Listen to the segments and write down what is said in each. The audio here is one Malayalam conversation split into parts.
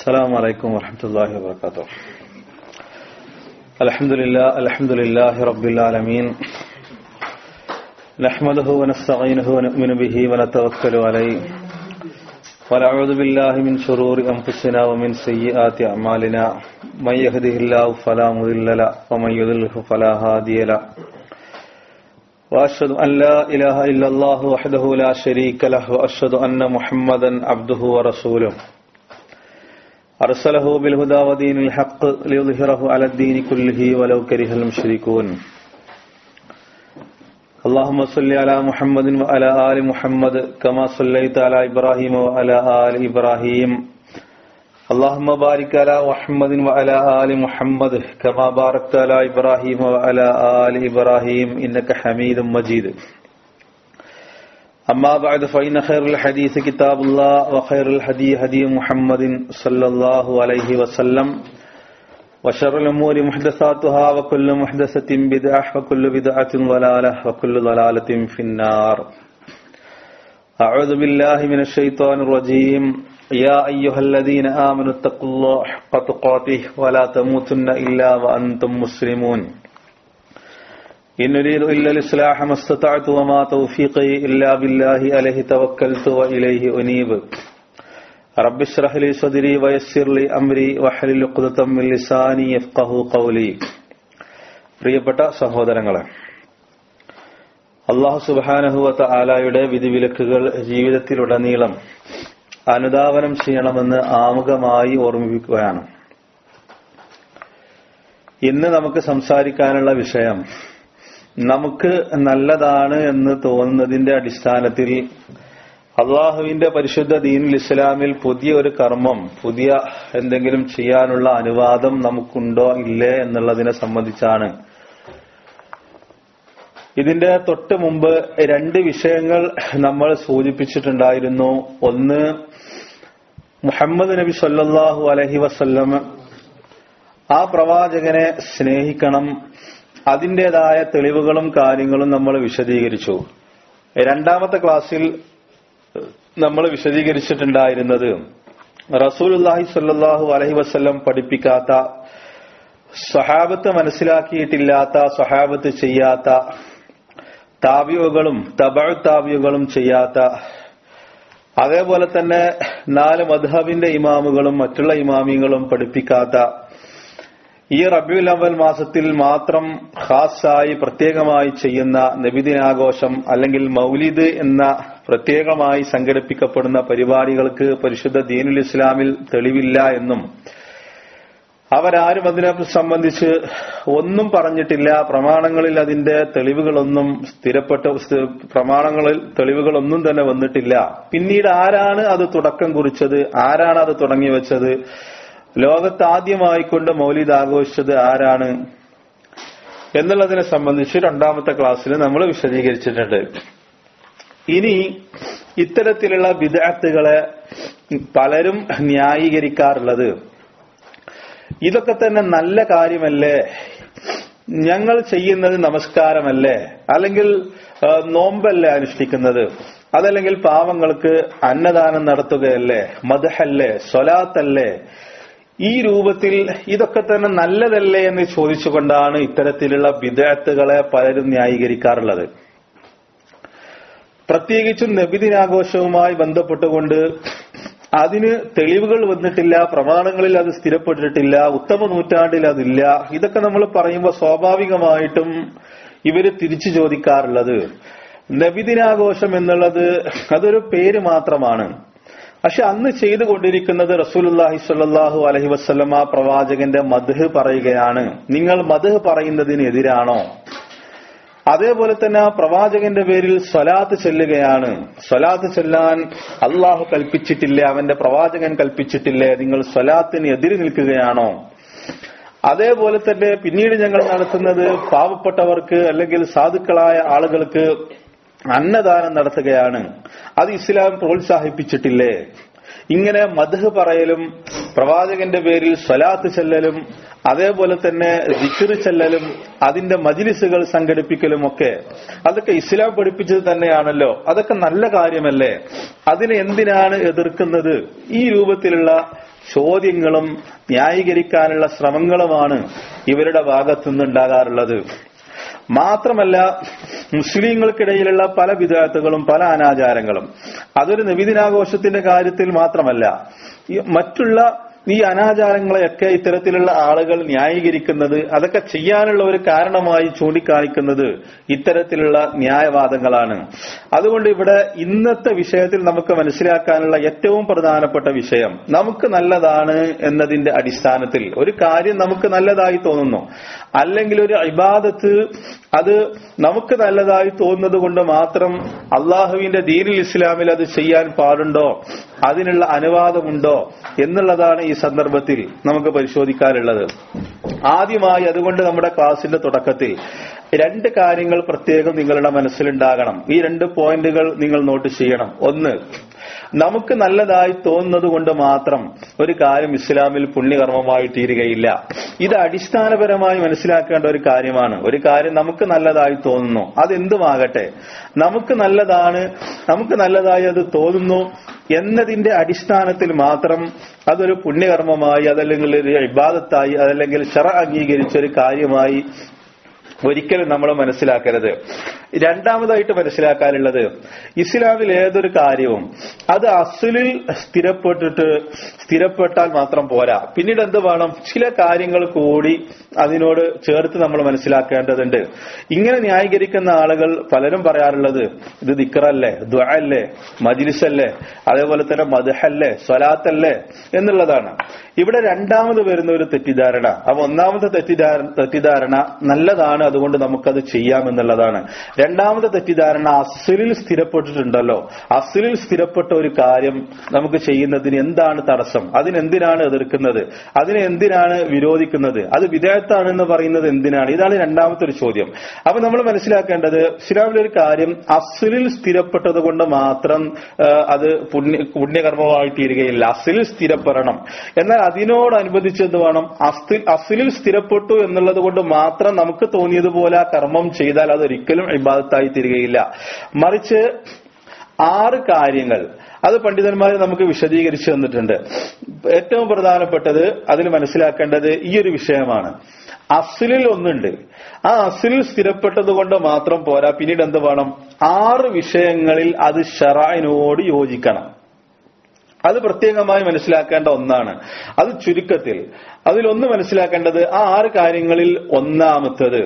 السلام عليكم ورحمة الله وبركاته الحمد لله الحمد لله رب العالمين نحمده ونستعينه ونؤمن به ونتوكل عليه ونعوذ بالله من شرور أنفسنا ومن سيئات أعمالنا من يهده الله فلا مضل له ومن يضلله فلا هادي له وأشهد أن لا إله إلا الله وحده لا شريك له وأشهد أن محمدا عبده ورسوله أرسله بالهدى ودين الحق ليظهره على الدين كله ولو كره المشركون اللهم صل على محمد وعلى آل محمد كما صليت على إبراهيم وعلى آل إبراهيم اللهم بارك على محمد وعلى آل محمد كما باركت على إبراهيم وعلى آل إبراهيم إنك حميد مجيد أما بعد فإن خير الحديث كتاب الله وخير الهدي هدي محمد صلى الله عليه وسلم وشر الأمور محدثاتها وكل محدثة بدعة وكل بدعة ضلالة وكل ضلالة في النار أعوذ بالله من الشيطان الرجيم يا أيها الذين آمنوا اتقوا الله حق تقاته ولا تموتن إلا وأنتم مسلمون إن نريد إلا الإصلاح ما استطعت وما توفيقي إلا بالله عليه توكلت وإليه أنيب رب اشرح لي صدري ويسر لي أمري واحلل عقدة من لساني يفقه قولي പ്രിയപ്പെട്ട സഹോദരങ്ങളെ അള്ളാഹു സുബാനഹുവത്ത ആലായുടെ വിധിവിലക്കുകൾ ജീവിതത്തിലുടനീളം അനുധാവനം ചെയ്യണമെന്ന് ആമുഖമായി ഓർമ്മിപ്പിക്കുകയാണ് ഇന്ന് നമുക്ക് സംസാരിക്കാനുള്ള വിഷയം നമുക്ക് നല്ലതാണ് എന്ന് തോന്നുന്നതിന്റെ അടിസ്ഥാനത്തിൽ അള്ളാഹുവിന്റെ പരിശുദ്ധ ദീനുൽ ഇസ്ലാമിൽ പുതിയ ഒരു കർമ്മം പുതിയ എന്തെങ്കിലും ചെയ്യാനുള്ള അനുവാദം നമുക്കുണ്ടോ ഇല്ലേ എന്നുള്ളതിനെ സംബന്ധിച്ചാണ് ഇതിന്റെ തൊട്ട് മുമ്പ് രണ്ട് വിഷയങ്ങൾ നമ്മൾ സൂചിപ്പിച്ചിട്ടുണ്ടായിരുന്നു ഒന്ന് മുഹമ്മദ് നബി സല്ലാഹു അലഹി വസ്ല്ലം ആ പ്രവാചകനെ സ്നേഹിക്കണം അതിൻ്റെതായ തെളിവുകളും കാര്യങ്ങളും നമ്മൾ വിശദീകരിച്ചു രണ്ടാമത്തെ ക്ലാസ്സിൽ നമ്മൾ വിശദീകരിച്ചിട്ടുണ്ടായിരുന്നത് റസൂലുല്ലാഹി സല്ലാഹു അലഹി വസ്ല്ലം പഠിപ്പിക്കാത്ത സ്വഹാബത്ത് മനസ്സിലാക്കിയിട്ടില്ലാത്ത സ്വഹാബത്ത് ചെയ്യാത്ത താവ്യുകളും തബഴ് താവ്യുകളും ചെയ്യാത്ത അതേപോലെ തന്നെ നാല് മധബിന്റെ ഇമാമുകളും മറ്റുള്ള ഇമാമികളും പഠിപ്പിക്കാത്ത ഈ റബ്യുൽ അവൽ മാസത്തിൽ മാത്രം ഖാസായി പ്രത്യേകമായി ചെയ്യുന്ന നബിദിനാഘോഷം അല്ലെങ്കിൽ മൗലിദ് എന്ന പ്രത്യേകമായി സംഘടിപ്പിക്കപ്പെടുന്ന പരിപാടികൾക്ക് പരിശുദ്ധ ദീനുൽ ഇസ്ലാമിൽ തെളിവില്ല എന്നും അവരാരും അതിനെ സംബന്ധിച്ച് ഒന്നും പറഞ്ഞിട്ടില്ല പ്രമാണങ്ങളിൽ അതിന്റെ തെളിവുകളൊന്നും സ്ഥിരപ്പെട്ട പ്രമാണങ്ങളിൽ തെളിവുകളൊന്നും തന്നെ വന്നിട്ടില്ല പിന്നീട് ആരാണ് അത് തുടക്കം കുറിച്ചത് ആരാണ് അത് തുടങ്ങി വെച്ചത് ലോകത്ത് ആദ്യമായിക്കൊണ്ട് മൗലിദ് ആഘോഷിച്ചത് ആരാണ് എന്നുള്ളതിനെ സംബന്ധിച്ച് രണ്ടാമത്തെ ക്ലാസ്സിൽ നമ്മൾ വിശദീകരിച്ചിട്ടുണ്ട് ഇനി ഇത്തരത്തിലുള്ള വിദഗ്ധകളെ പലരും ന്യായീകരിക്കാറുള്ളത് ഇതൊക്കെ തന്നെ നല്ല കാര്യമല്ലേ ഞങ്ങൾ ചെയ്യുന്നത് നമസ്കാരമല്ലേ അല്ലെങ്കിൽ നോമ്പല്ലേ അനുഷ്ഠിക്കുന്നത് അതല്ലെങ്കിൽ പാവങ്ങൾക്ക് അന്നദാനം നടത്തുകയല്ലേ മദഹല്ലേ സ്വലാത്തല്ലേ ഈ രൂപത്തിൽ ഇതൊക്കെ തന്നെ നല്ലതല്ലേ എന്ന് ചോദിച്ചുകൊണ്ടാണ് ഇത്തരത്തിലുള്ള വിദഗ്ധകളെ പലരും ന്യായീകരിക്കാറുള്ളത് പ്രത്യേകിച്ചും നബിദിനാഘോഷവുമായി ബന്ധപ്പെട്ടുകൊണ്ട് അതിന് തെളിവുകൾ വന്നിട്ടില്ല പ്രമാണങ്ങളിൽ അത് സ്ഥിരപ്പെട്ടിട്ടില്ല ഉത്തമ നൂറ്റാണ്ടിൽ അതില്ല ഇതൊക്കെ നമ്മൾ പറയുമ്പോൾ സ്വാഭാവികമായിട്ടും ഇവര് തിരിച്ചു ചോദിക്കാറുള്ളത് നബിദിനാഘോഷം എന്നുള്ളത് അതൊരു പേര് മാത്രമാണ് പക്ഷെ അന്ന് ചെയ്തുകൊണ്ടിരിക്കുന്നത് റസൂലുല്ലാഹി സ്വല്ലല്ലാഹു അലഹി വസ്ലമ പ്രവാചകന്റെ മധു പറയുകയാണ് നിങ്ങൾ മധു പറയുന്നതിന് എതിരാണോ അതേപോലെ തന്നെ ആ പ്രവാചകന്റെ പേരിൽ സ്വലാത്ത് ചെല്ലുകയാണ് സ്വലാത്ത് ചെല്ലാൻ അള്ളാഹു കൽപ്പിച്ചിട്ടില്ല അവന്റെ പ്രവാചകൻ കൽപ്പിച്ചിട്ടില്ലേ നിങ്ങൾ സ്വലാത്തിന് എതിര് നിൽക്കുകയാണോ അതേപോലെ തന്നെ പിന്നീട് ഞങ്ങൾ നടത്തുന്നത് പാവപ്പെട്ടവർക്ക് അല്ലെങ്കിൽ സാധുക്കളായ ആളുകൾക്ക് അന്നദാനം നടത്തുകയാണ് അത് ഇസ്ലാം പ്രോത്സാഹിപ്പിച്ചിട്ടില്ലേ ഇങ്ങനെ മധു പറയലും പ്രവാചകന്റെ പേരിൽ സ്വലാത്ത് ചെല്ലലും അതേപോലെ തന്നെ ദിക്കറ് ചെല്ലലും അതിന്റെ മജിലിസുകൾ സംഘടിപ്പിക്കലും ഒക്കെ അതൊക്കെ ഇസ്ലാം പഠിപ്പിച്ചത് തന്നെയാണല്ലോ അതൊക്കെ നല്ല കാര്യമല്ലേ അതിനെ എന്തിനാണ് എതിർക്കുന്നത് ഈ രൂപത്തിലുള്ള ചോദ്യങ്ങളും ന്യായീകരിക്കാനുള്ള ശ്രമങ്ങളുമാണ് ഇവരുടെ ഭാഗത്തുനിന്ന് ഉണ്ടാകാറുള്ളത് മാത്രമല്ല മുസ്ലിങ്ങൾക്കിടയിലുള്ള പല വിധാർത്ഥകളും പല അനാചാരങ്ങളും അതൊരു നബിദിനാഘോഷത്തിന്റെ കാര്യത്തിൽ മാത്രമല്ല ഈ മറ്റുള്ള ഈ അനാചാരങ്ങളെയൊക്കെ ഇത്തരത്തിലുള്ള ആളുകൾ ന്യായീകരിക്കുന്നത് അതൊക്കെ ചെയ്യാനുള്ള ഒരു കാരണമായി ചൂണ്ടിക്കാണിക്കുന്നത് ഇത്തരത്തിലുള്ള ന്യായവാദങ്ങളാണ് അതുകൊണ്ട് ഇവിടെ ഇന്നത്തെ വിഷയത്തിൽ നമുക്ക് മനസ്സിലാക്കാനുള്ള ഏറ്റവും പ്രധാനപ്പെട്ട വിഷയം നമുക്ക് നല്ലതാണ് എന്നതിന്റെ അടിസ്ഥാനത്തിൽ ഒരു കാര്യം നമുക്ക് നല്ലതായി തോന്നുന്നു അല്ലെങ്കിൽ ഒരു ഇബാദത്ത് അത് നമുക്ക് നല്ലതായി തോന്നുന്നത് കൊണ്ട് മാത്രം അള്ളാഹുവിന്റെ ദീനുൽ ഇസ്ലാമിൽ അത് ചെയ്യാൻ പാടുണ്ടോ അതിനുള്ള അനുവാദമുണ്ടോ എന്നുള്ളതാണ് ഈ സന്ദർഭത്തിൽ നമുക്ക് പരിശോധിക്കാനുള്ളത് ആദ്യമായി അതുകൊണ്ട് നമ്മുടെ ക്ലാസിന്റെ തുടക്കത്തിൽ രണ്ട് കാര്യങ്ങൾ പ്രത്യേകം നിങ്ങളുടെ മനസ്സിലുണ്ടാകണം ഈ രണ്ട് പോയിന്റുകൾ നിങ്ങൾ നോട്ട് ചെയ്യണം ഒന്ന് നമുക്ക് നല്ലതായി തോന്നുന്നത് കൊണ്ട് മാത്രം ഒരു കാര്യം ഇസ്ലാമിൽ പുണ്യകർമ്മമായി തീരുകയില്ല ഇത് അടിസ്ഥാനപരമായി മനസ്സിലാക്കേണ്ട ഒരു കാര്യമാണ് ഒരു കാര്യം നമുക്ക് നല്ലതായി തോന്നുന്നു അതെന്തുമാകട്ടെ നമുക്ക് നല്ലതാണ് നമുക്ക് നല്ലതായി അത് തോന്നുന്നു എന്നതിന്റെ അടിസ്ഥാനത്തിൽ മാത്രം അതൊരു പുണ്യകർമ്മമായി അതല്ലെങ്കിൽ ഒരു ഇബാദത്തായി അതല്ലെങ്കിൽ ഷറ അംഗീകരിച്ച ഒരു കാര്യമായി ഒരിക്കലും നമ്മൾ മനസ്സിലാക്കരുത് രണ്ടാമതായിട്ട് മനസ്സിലാക്കാനുള്ളത് ഇസ്ലാമിൽ ഏതൊരു കാര്യവും അത് അസുലിൽ സ്ഥിരപ്പെട്ടിട്ട് സ്ഥിരപ്പെട്ടാൽ മാത്രം പോരാ പിന്നീട് എന്ത് വേണം ചില കാര്യങ്ങൾ കൂടി അതിനോട് ചേർത്ത് നമ്മൾ മനസ്സിലാക്കേണ്ടതുണ്ട് ഇങ്ങനെ ന്യായീകരിക്കുന്ന ആളുകൾ പലരും പറയാറുള്ളത് ഇത് ദിക്കറല്ലേ ദ്വഅല്ലേ മജിലിസല്ലേ അതേപോലെ തന്നെ മദ്ഹല്ലേ സ്വലാത്തല്ലേ എന്നുള്ളതാണ് ഇവിടെ രണ്ടാമത് വരുന്ന ഒരു തെറ്റിദ്ധാരണ അപ്പൊ ഒന്നാമത്തെ തെറ്റിദ്ധാരണ തെറ്റിദ്ധാരണ നല്ലതാണ് അതുകൊണ്ട് നമുക്കത് ചെയ്യാം എന്നുള്ളതാണ് രണ്ടാമത്തെ തെറ്റിദ്ധാരണ അസുലിൽ സ്ഥിരപ്പെട്ടിട്ടുണ്ടല്ലോ അസുലിൽ സ്ഥിരപ്പെട്ട ഒരു കാര്യം നമുക്ക് ചെയ്യുന്നതിന് എന്താണ് തടസ്സം അതിനെന്തിനാണ് എതിർക്കുന്നത് അതിനെ എന്തിനാണ് വിരോധിക്കുന്നത് അത് വിധേയത്താണെന്ന് പറയുന്നത് എന്തിനാണ് ഇതാണ് രണ്ടാമത്തെ ഒരു ചോദ്യം അപ്പൊ നമ്മൾ മനസ്സിലാക്കേണ്ടത് ഇസ്ലാമിലെ ഒരു കാര്യം അസുലിൽ സ്ഥിരപ്പെട്ടത് കൊണ്ട് മാത്രം ആ, അത് പുണ്യ പുണ്യകർമ്മമായി തീരുകയില്ല അസിലിൽ സ്ഥിരപ്പെടണം എന്നാൽ അതിനോടനുബന്ധിച്ച് എന്ത് വേണം അസ്തി അസിലിൽ സ്ഥിരപ്പെട്ടു എന്നുള്ളത് കൊണ്ട് മാത്രം നമുക്ക് തോന്നിയതുപോലെ ആ കർമ്മം ചെയ്താൽ അതൊരിക്കലും ഇബാദത്തായി തീരുകയില്ല മറിച്ച് ആറ് കാര്യങ്ങൾ അത് പണ്ഡിതന്മാർ നമുക്ക് വിശദീകരിച്ചു തന്നിട്ടുണ്ട് ഏറ്റവും പ്രധാനപ്പെട്ടത് അതിൽ മനസ്സിലാക്കേണ്ടത് ഈ ഒരു വിഷയമാണ് അസിലിൽ ഒന്നുണ്ട് ആ അസിലിൽ സ്ഥിരപ്പെട്ടത് കൊണ്ട് മാത്രം പോരാ പിന്നീട് എന്ത് വേണം ആറ് വിഷയങ്ങളിൽ അത് ഷറായിനോട് യോജിക്കണം അത് പ്രത്യേകമായി മനസ്സിലാക്കേണ്ട ഒന്നാണ് അത് ചുരുക്കത്തിൽ അതിലൊന്ന് മനസ്സിലാക്കേണ്ടത് ആ ആറ് കാര്യങ്ങളിൽ ഒന്നാമത്തത്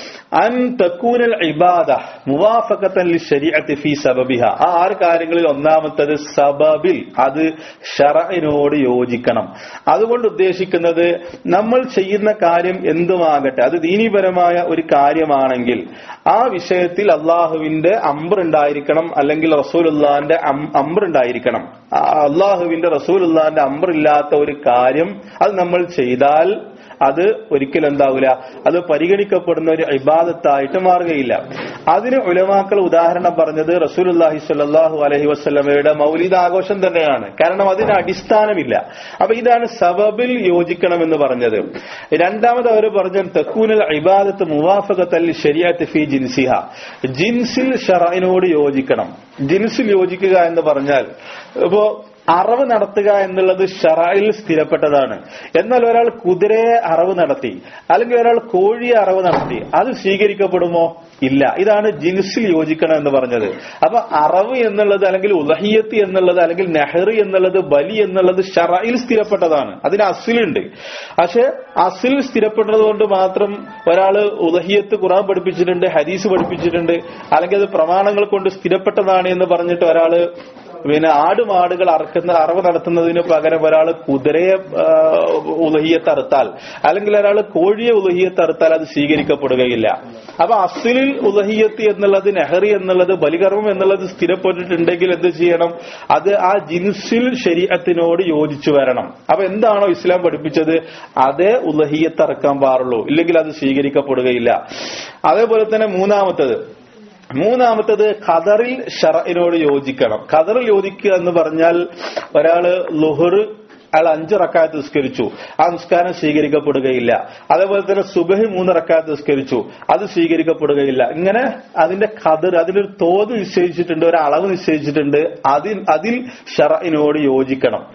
അൻ തക്കൂനൽ ഇബാദ മുവാഫക്കത്തൻ ശരീഅത്തി ഫി സബബിഹ ആ ആറ് കാര്യങ്ങളിൽ ഒന്നാമത്തത് സബബിൽ അത് ഷറഇനോട് യോജിക്കണം അതുകൊണ്ട് ഉദ്ദേശിക്കുന്നത് നമ്മൾ ചെയ്യുന്ന കാര്യം എന്തുമാകട്ടെ അത് ദീനീപരമായ ഒരു കാര്യമാണെങ്കിൽ ആ വിഷയത്തിൽ അള്ളാഹുവിന്റെ അമ്പർ ഉണ്ടായിരിക്കണം അല്ലെങ്കിൽ റസൂലുള്ളാന്റെ അമ്പർ ഉണ്ടായിരിക്കണം ആ അള്ളാഹുവിന്റെ റസൂലുള്ളാന്റെ അമ്പർ ഇല്ലാത്ത ഒരു കാര്യം അത് നമ്മൾ ചെയ്താൽ അത് ഒരിക്കലും എന്താവില്ല അത് പരിഗണിക്കപ്പെടുന്ന ഒരു ഇബാദത്തായിട്ട് മാറുകയില്ല അതിന് ഉലമാക്കൾ ഉദാഹരണം പറഞ്ഞത് റസൂലുല്ലാഹി സ്വല്ലല്ലാഹു അലൈഹി വസല്ലമയുടെ മൗലിദ് ആഘോഷം തന്നെയാണ് കാരണം അതിന് അടിസ്ഥാനമില്ല അപ്പൊ ഇതാണ് സബബിൽ യോജിക്കണമെന്ന് പറഞ്ഞത് രണ്ടാമത് അവർ പറഞ്ഞ തക്കൂനൽ ഇബാദത്ത് മുവാഫകത്തൽ ശരിയാത്ത് ഫി ജിൻസിഹ ജിൻസിൽ ഷറൈനോട് യോജിക്കണം ജിൻസിൽ യോജിക്കുക എന്ന് പറഞ്ഞാൽ ഇപ്പോ അറവ് നടത്തുക എന്നുള്ളത് ഷറായിൽ സ്ഥിരപ്പെട്ടതാണ് എന്നാൽ ഒരാൾ കുതിരയെ അറവ് നടത്തി അല്ലെങ്കിൽ ഒരാൾ കോഴിയെ അറവ് നടത്തി അത് സ്വീകരിക്കപ്പെടുമോ ഇല്ല ഇതാണ് ജിൻസിൽ യോജിക്കണം എന്ന് പറഞ്ഞത് അപ്പൊ അറവ് എന്നുള്ളത് അല്ലെങ്കിൽ ഉലഹിയത്ത് എന്നുള്ളത് അല്ലെങ്കിൽ നെഹ്റ് എന്നുള്ളത് ബലി എന്നുള്ളത് ഷറയിൽ സ്ഥിരപ്പെട്ടതാണ് അതിന് അസിലുണ്ട് പക്ഷെ അസിൽ സ്ഥിരപ്പെട്ടത് കൊണ്ട് മാത്രം ഒരാള് ഉലഹിയത്ത് ഖുറാൻ പഠിപ്പിച്ചിട്ടുണ്ട് ഹദീസ് പഠിപ്പിച്ചിട്ടുണ്ട് അല്ലെങ്കിൽ അത് പ്രമാണങ്ങൾ കൊണ്ട് സ്ഥിരപ്പെട്ടതാണ് എന്ന് പറഞ്ഞിട്ട് ഒരാള് പിന്നെ ആടുമാടുകൾ അറക്കുന്ന അറവ് നടത്തുന്നതിന് പകരം ഒരാൾ കുതിരയെ ഉലഹിയത്ത് അറുത്താൽ അല്ലെങ്കിൽ ഒരാൾ കോഴിയെ ഉലഹിയത്ത് അറുത്താൽ അത് സ്വീകരിക്കപ്പെടുകയില്ല അപ്പൊ അസിലിൽ ഉലഹിയത്ത് എന്നുള്ളത് നെഹറി എന്നുള്ളത് ബലികർമ്മം എന്നുള്ളത് സ്ഥിരപ്പെട്ടിട്ടുണ്ടെങ്കിൽ എന്ത് ചെയ്യണം അത് ആ ജിൻസിൽ ശരീരത്തിനോട് യോജിച്ചു വരണം അപ്പൊ എന്താണോ ഇസ്ലാം പഠിപ്പിച്ചത് അതേ ഉലഹിയത്ത് അറക്കാൻ പാടുള്ളൂ ഇല്ലെങ്കിൽ അത് സ്വീകരിക്കപ്പെടുകയില്ല അതേപോലെ തന്നെ മൂന്നാമത്തത് മൂന്നാമത്തത് ഖദറിൽ ഷറയിനോട് യോജിക്കണം ഖദറിൽ യോജിക്കുക എന്ന് പറഞ്ഞാൽ ഒരാള് ലുഹർ അയാൾ അഞ്ച് റക്കാത്ത് നിസ്കരിച്ചു ആ നിസ്കാരം സ്വീകരിക്കപ്പെടുകയില്ല അതേപോലെ തന്നെ സുബഹി മൂന്ന് റക്കാത്ത് നിസ്കരിച്ചു അത് സ്വീകരിക്കപ്പെടുകയില്ല ഇങ്ങനെ അതിന്റെ ഖദർ അതിനൊരു തോത് നിശ്ചയിച്ചിട്ടുണ്ട് ഒരു അളവ് നിശ്ചയിച്ചിട്ടുണ്ട് അതിൽ അതിൽ ഷറയിനോട് യോജിക്കണം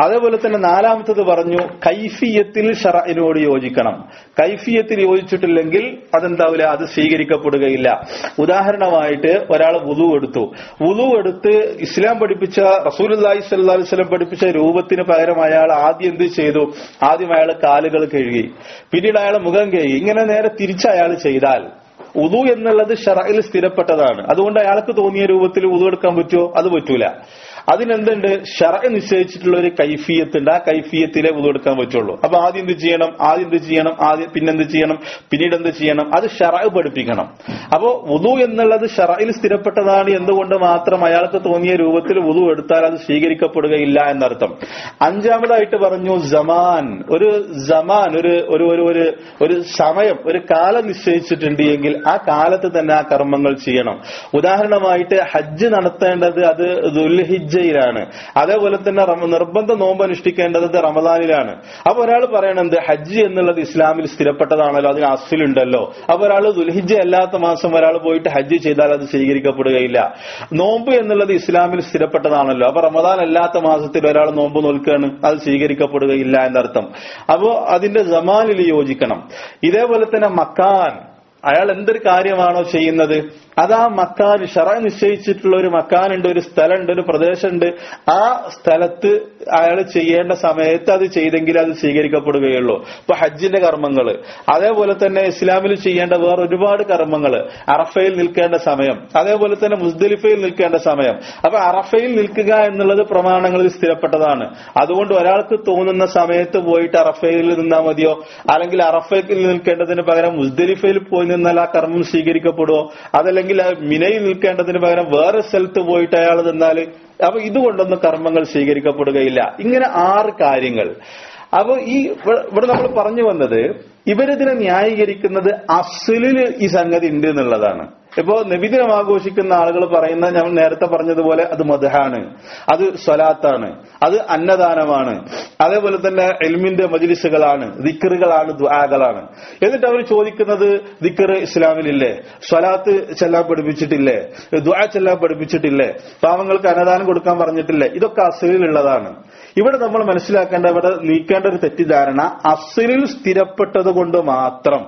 അതേപോലെ തന്നെ നാലാമത്തത് പറഞ്ഞു കൈഫിയത്തിൽ ഷറഇനോട് യോജിക്കണം കൈഫിയത്തിൽ യോജിച്ചിട്ടില്ലെങ്കിൽ അതെന്താവില്ല അത് സ്വീകരിക്കപ്പെടുകയില്ല ഉദാഹരണമായിട്ട് ഒരാൾ വുളു എടുത്തു വുളു എടുത്ത് ഇസ്ലാം പഠിപ്പിച്ച റസൂലി സല്ലല്ലാഹു അലൈഹി വസല്ലം പഠിപ്പിച്ച രൂപത്തിന് പകരം അയാൾ ആദ്യം എന്ത് ചെയ്തു ആദ്യം അയാൾ കാലുകൾ കഴുകി പിന്നീട് അയാൾ മുഖം കഴുകി ഇങ്ങനെ നേരെ തിരിച്ച് അയാൾ ചെയ്താൽ ഉദു എന്നുള്ളത് ഷറയിൽ സ്ഥിരപ്പെട്ടതാണ് അതുകൊണ്ട് അയാൾക്ക് തോന്നിയ രൂപത്തിൽ ഉദു എടുക്കാൻ പറ്റുമോ അത് പറ്റൂല അതിനെന്തുണ്ട് ഷറ നിശ്ചയിച്ചിട്ടുള്ള ഒരു കൈഫിയത്ത് ഉണ്ട് ആ കൈഫിയത്തിലെ ഉദു എടുക്കാൻ പറ്റുള്ളൂ അപ്പൊ ആദ്യം എന്ത് ചെയ്യണം ആദ്യം എന്ത് ചെയ്യണം ആദ്യം പിന്നെന്ത് ചെയ്യണം പിന്നീട് എന്ത് ചെയ്യണം അത് ഷറ പഠിപ്പിക്കണം അപ്പോ ഉദു എന്നുള്ളത് ഷറയിൽ സ്ഥിരപ്പെട്ടതാണ് എന്തുകൊണ്ട് മാത്രം അയാൾക്ക് തോന്നിയ രൂപത്തിൽ ഉദു എടുത്താൽ അത് സ്വീകരിക്കപ്പെടുകയില്ല എന്നർത്ഥം അഞ്ചാമതായിട്ട് പറഞ്ഞു ജമാൻ ഒരു ജമാൻ ഒരു ഒരു ഒരു ഒരു ഒരു സമയം ഒരു കാലം നിശ്ചയിച്ചിട്ടുണ്ട് എങ്കിൽ ആ കാലത്ത് തന്നെ ആ കർമ്മങ്ങൾ ചെയ്യണം ഉദാഹരണമായിട്ട് ഹജ്ജ് നടത്തേണ്ടത് അത് ദുൽഹിജയിലാണ് അതേപോലെ തന്നെ റമ- നിർബന്ധ നോമ്പ് അനുഷ്ഠിക്കേണ്ടത് റമദാനിലാണ് അപ്പൊ ഒരാൾ പറയണത് ഹജ്ജ് എന്നുള്ളത് ഇസ്ലാമിൽ സ്ഥിരപ്പെട്ടതാണല്ലോ അതിന് അസിലുണ്ടല്ലോ അപ്പൊ ഒരാൾ ദുൽഹിജ അല്ലാത്ത മാസം ഒരാൾ പോയിട്ട് ഹജ്ജ് ചെയ്താൽ അത് സ്വീകരിക്കപ്പെടുകയില്ല നോമ്പ് എന്നുള്ളത് ഇസ്ലാമിൽ സ്ഥിരപ്പെട്ടതാണല്ലോ അപ്പൊ റമദാൻ അല്ലാത്ത മാസത്തിൽ ഒരാൾ നോമ്പ് നോൽക്കുകയാണ് അത് സ്വീകരിക്കപ്പെടുകയില്ല എന്നർത്ഥം അപ്പോ അതിന്റെ ജമാനിൽ യോജിക്കണം ഇതേപോലെ തന്നെ മക്കാൻ അയാൾ എന്തൊരു കാര്യമാണോ ചെയ്യുന്നത് അത് ആ മക്കാൻ ഷറ നിശ്ചയിച്ചിട്ടുള്ള ഒരു മക്കാനുണ്ട് ഒരു സ്ഥലമുണ്ട് ഒരു പ്രദേശമുണ്ട് ആ സ്ഥലത്ത് അയാൾ ചെയ്യേണ്ട സമയത്ത് അത് ചെയ്തെങ്കിൽ അത് സ്വീകരിക്കപ്പെടുകയുള്ളൂ ഇപ്പൊ ഹജ്ജിന്റെ കർമ്മങ്ങൾ അതേപോലെ തന്നെ ഇസ്ലാമിൽ ചെയ്യേണ്ട വേറെ ഒരുപാട് കർമ്മങ്ങൾ അറഫയിൽ നിൽക്കേണ്ട സമയം അതേപോലെ തന്നെ മുസ്ദലിഫയിൽ നിൽക്കേണ്ട സമയം അപ്പൊ അറഫയിൽ നിൽക്കുക എന്നുള്ളത് പ്രമാണങ്ങളിൽ സ്ഥിരപ്പെട്ടതാണ് അതുകൊണ്ട് ഒരാൾക്ക് തോന്നുന്ന സമയത്ത് പോയിട്ട് അറഫയിൽ നിന്നാൽ മതിയോ അല്ലെങ്കിൽ അറഫയിൽ നിൽക്കേണ്ടതിന് പകരം മുസ്ദലിഫയിൽ പോയി നിന്നാൽ ആ കർമ്മം സ്വീകരിക്കപ്പെടുമോ അതല്ലെങ്കിൽ ആ മിനയിൽ നിൽക്കേണ്ടതിന് പകരം വേറെ സ്ഥലത്ത് പോയിട്ട് അയാൾ നിന്നാല് അപ്പൊ ഇതുകൊണ്ടൊന്നും കർമ്മങ്ങൾ സ്വീകരിക്കപ്പെടുകയില്ല ഇങ്ങനെ ആറ് കാര്യങ്ങൾ അപ്പൊ ഈ ഇവിടെ- ഇവിടെ നമ്മൾ പറഞ്ഞു വന്നത് ഇവരിതിനെ ന്യായീകരിക്കുന്നത് അസലില് ഈ സംഗതി ഉണ്ട് എന്നുള്ളതാണ് ഇപ്പോ നബിദിനം ആഘോഷിക്കുന്ന ആളുകൾ പറയുന്ന ഞാൻ നേരത്തെ പറഞ്ഞതുപോലെ അത് മദഹാണ് അത് സ്വലാത്താണ് അത് അന്നദാനമാണ് അതേപോലെ തന്നെ എൽമിന്റെ മജിലിസുകളാണ് ദിക്കറുകളാണ് ദ്വാകളാണ് എന്നിട്ട് അവർ ചോദിക്കുന്നത് ദിക്കർ ഇസ്ലാമിലില്ലേ സ്വലാത്ത് ചെല്ലാൻ പഠിപ്പിച്ചിട്ടില്ലേ ദ്വാ ചെല്ലാൻ പഠിപ്പിച്ചിട്ടില്ലേ പാവങ്ങൾക്ക് അന്നദാനം കൊടുക്കാൻ പറഞ്ഞിട്ടില്ലേ ഇതൊക്കെ അസലിലുള്ളതാണ് ഇവിടെ നമ്മൾ മനസ്സിലാക്കേണ്ട ഇവിടെ നീക്കേണ്ട ഒരു തെറ്റിദ്ധാരണ അസലിൽ സ്ഥിരപ്പെട്ടത് കൊണ്ട് മാത്രം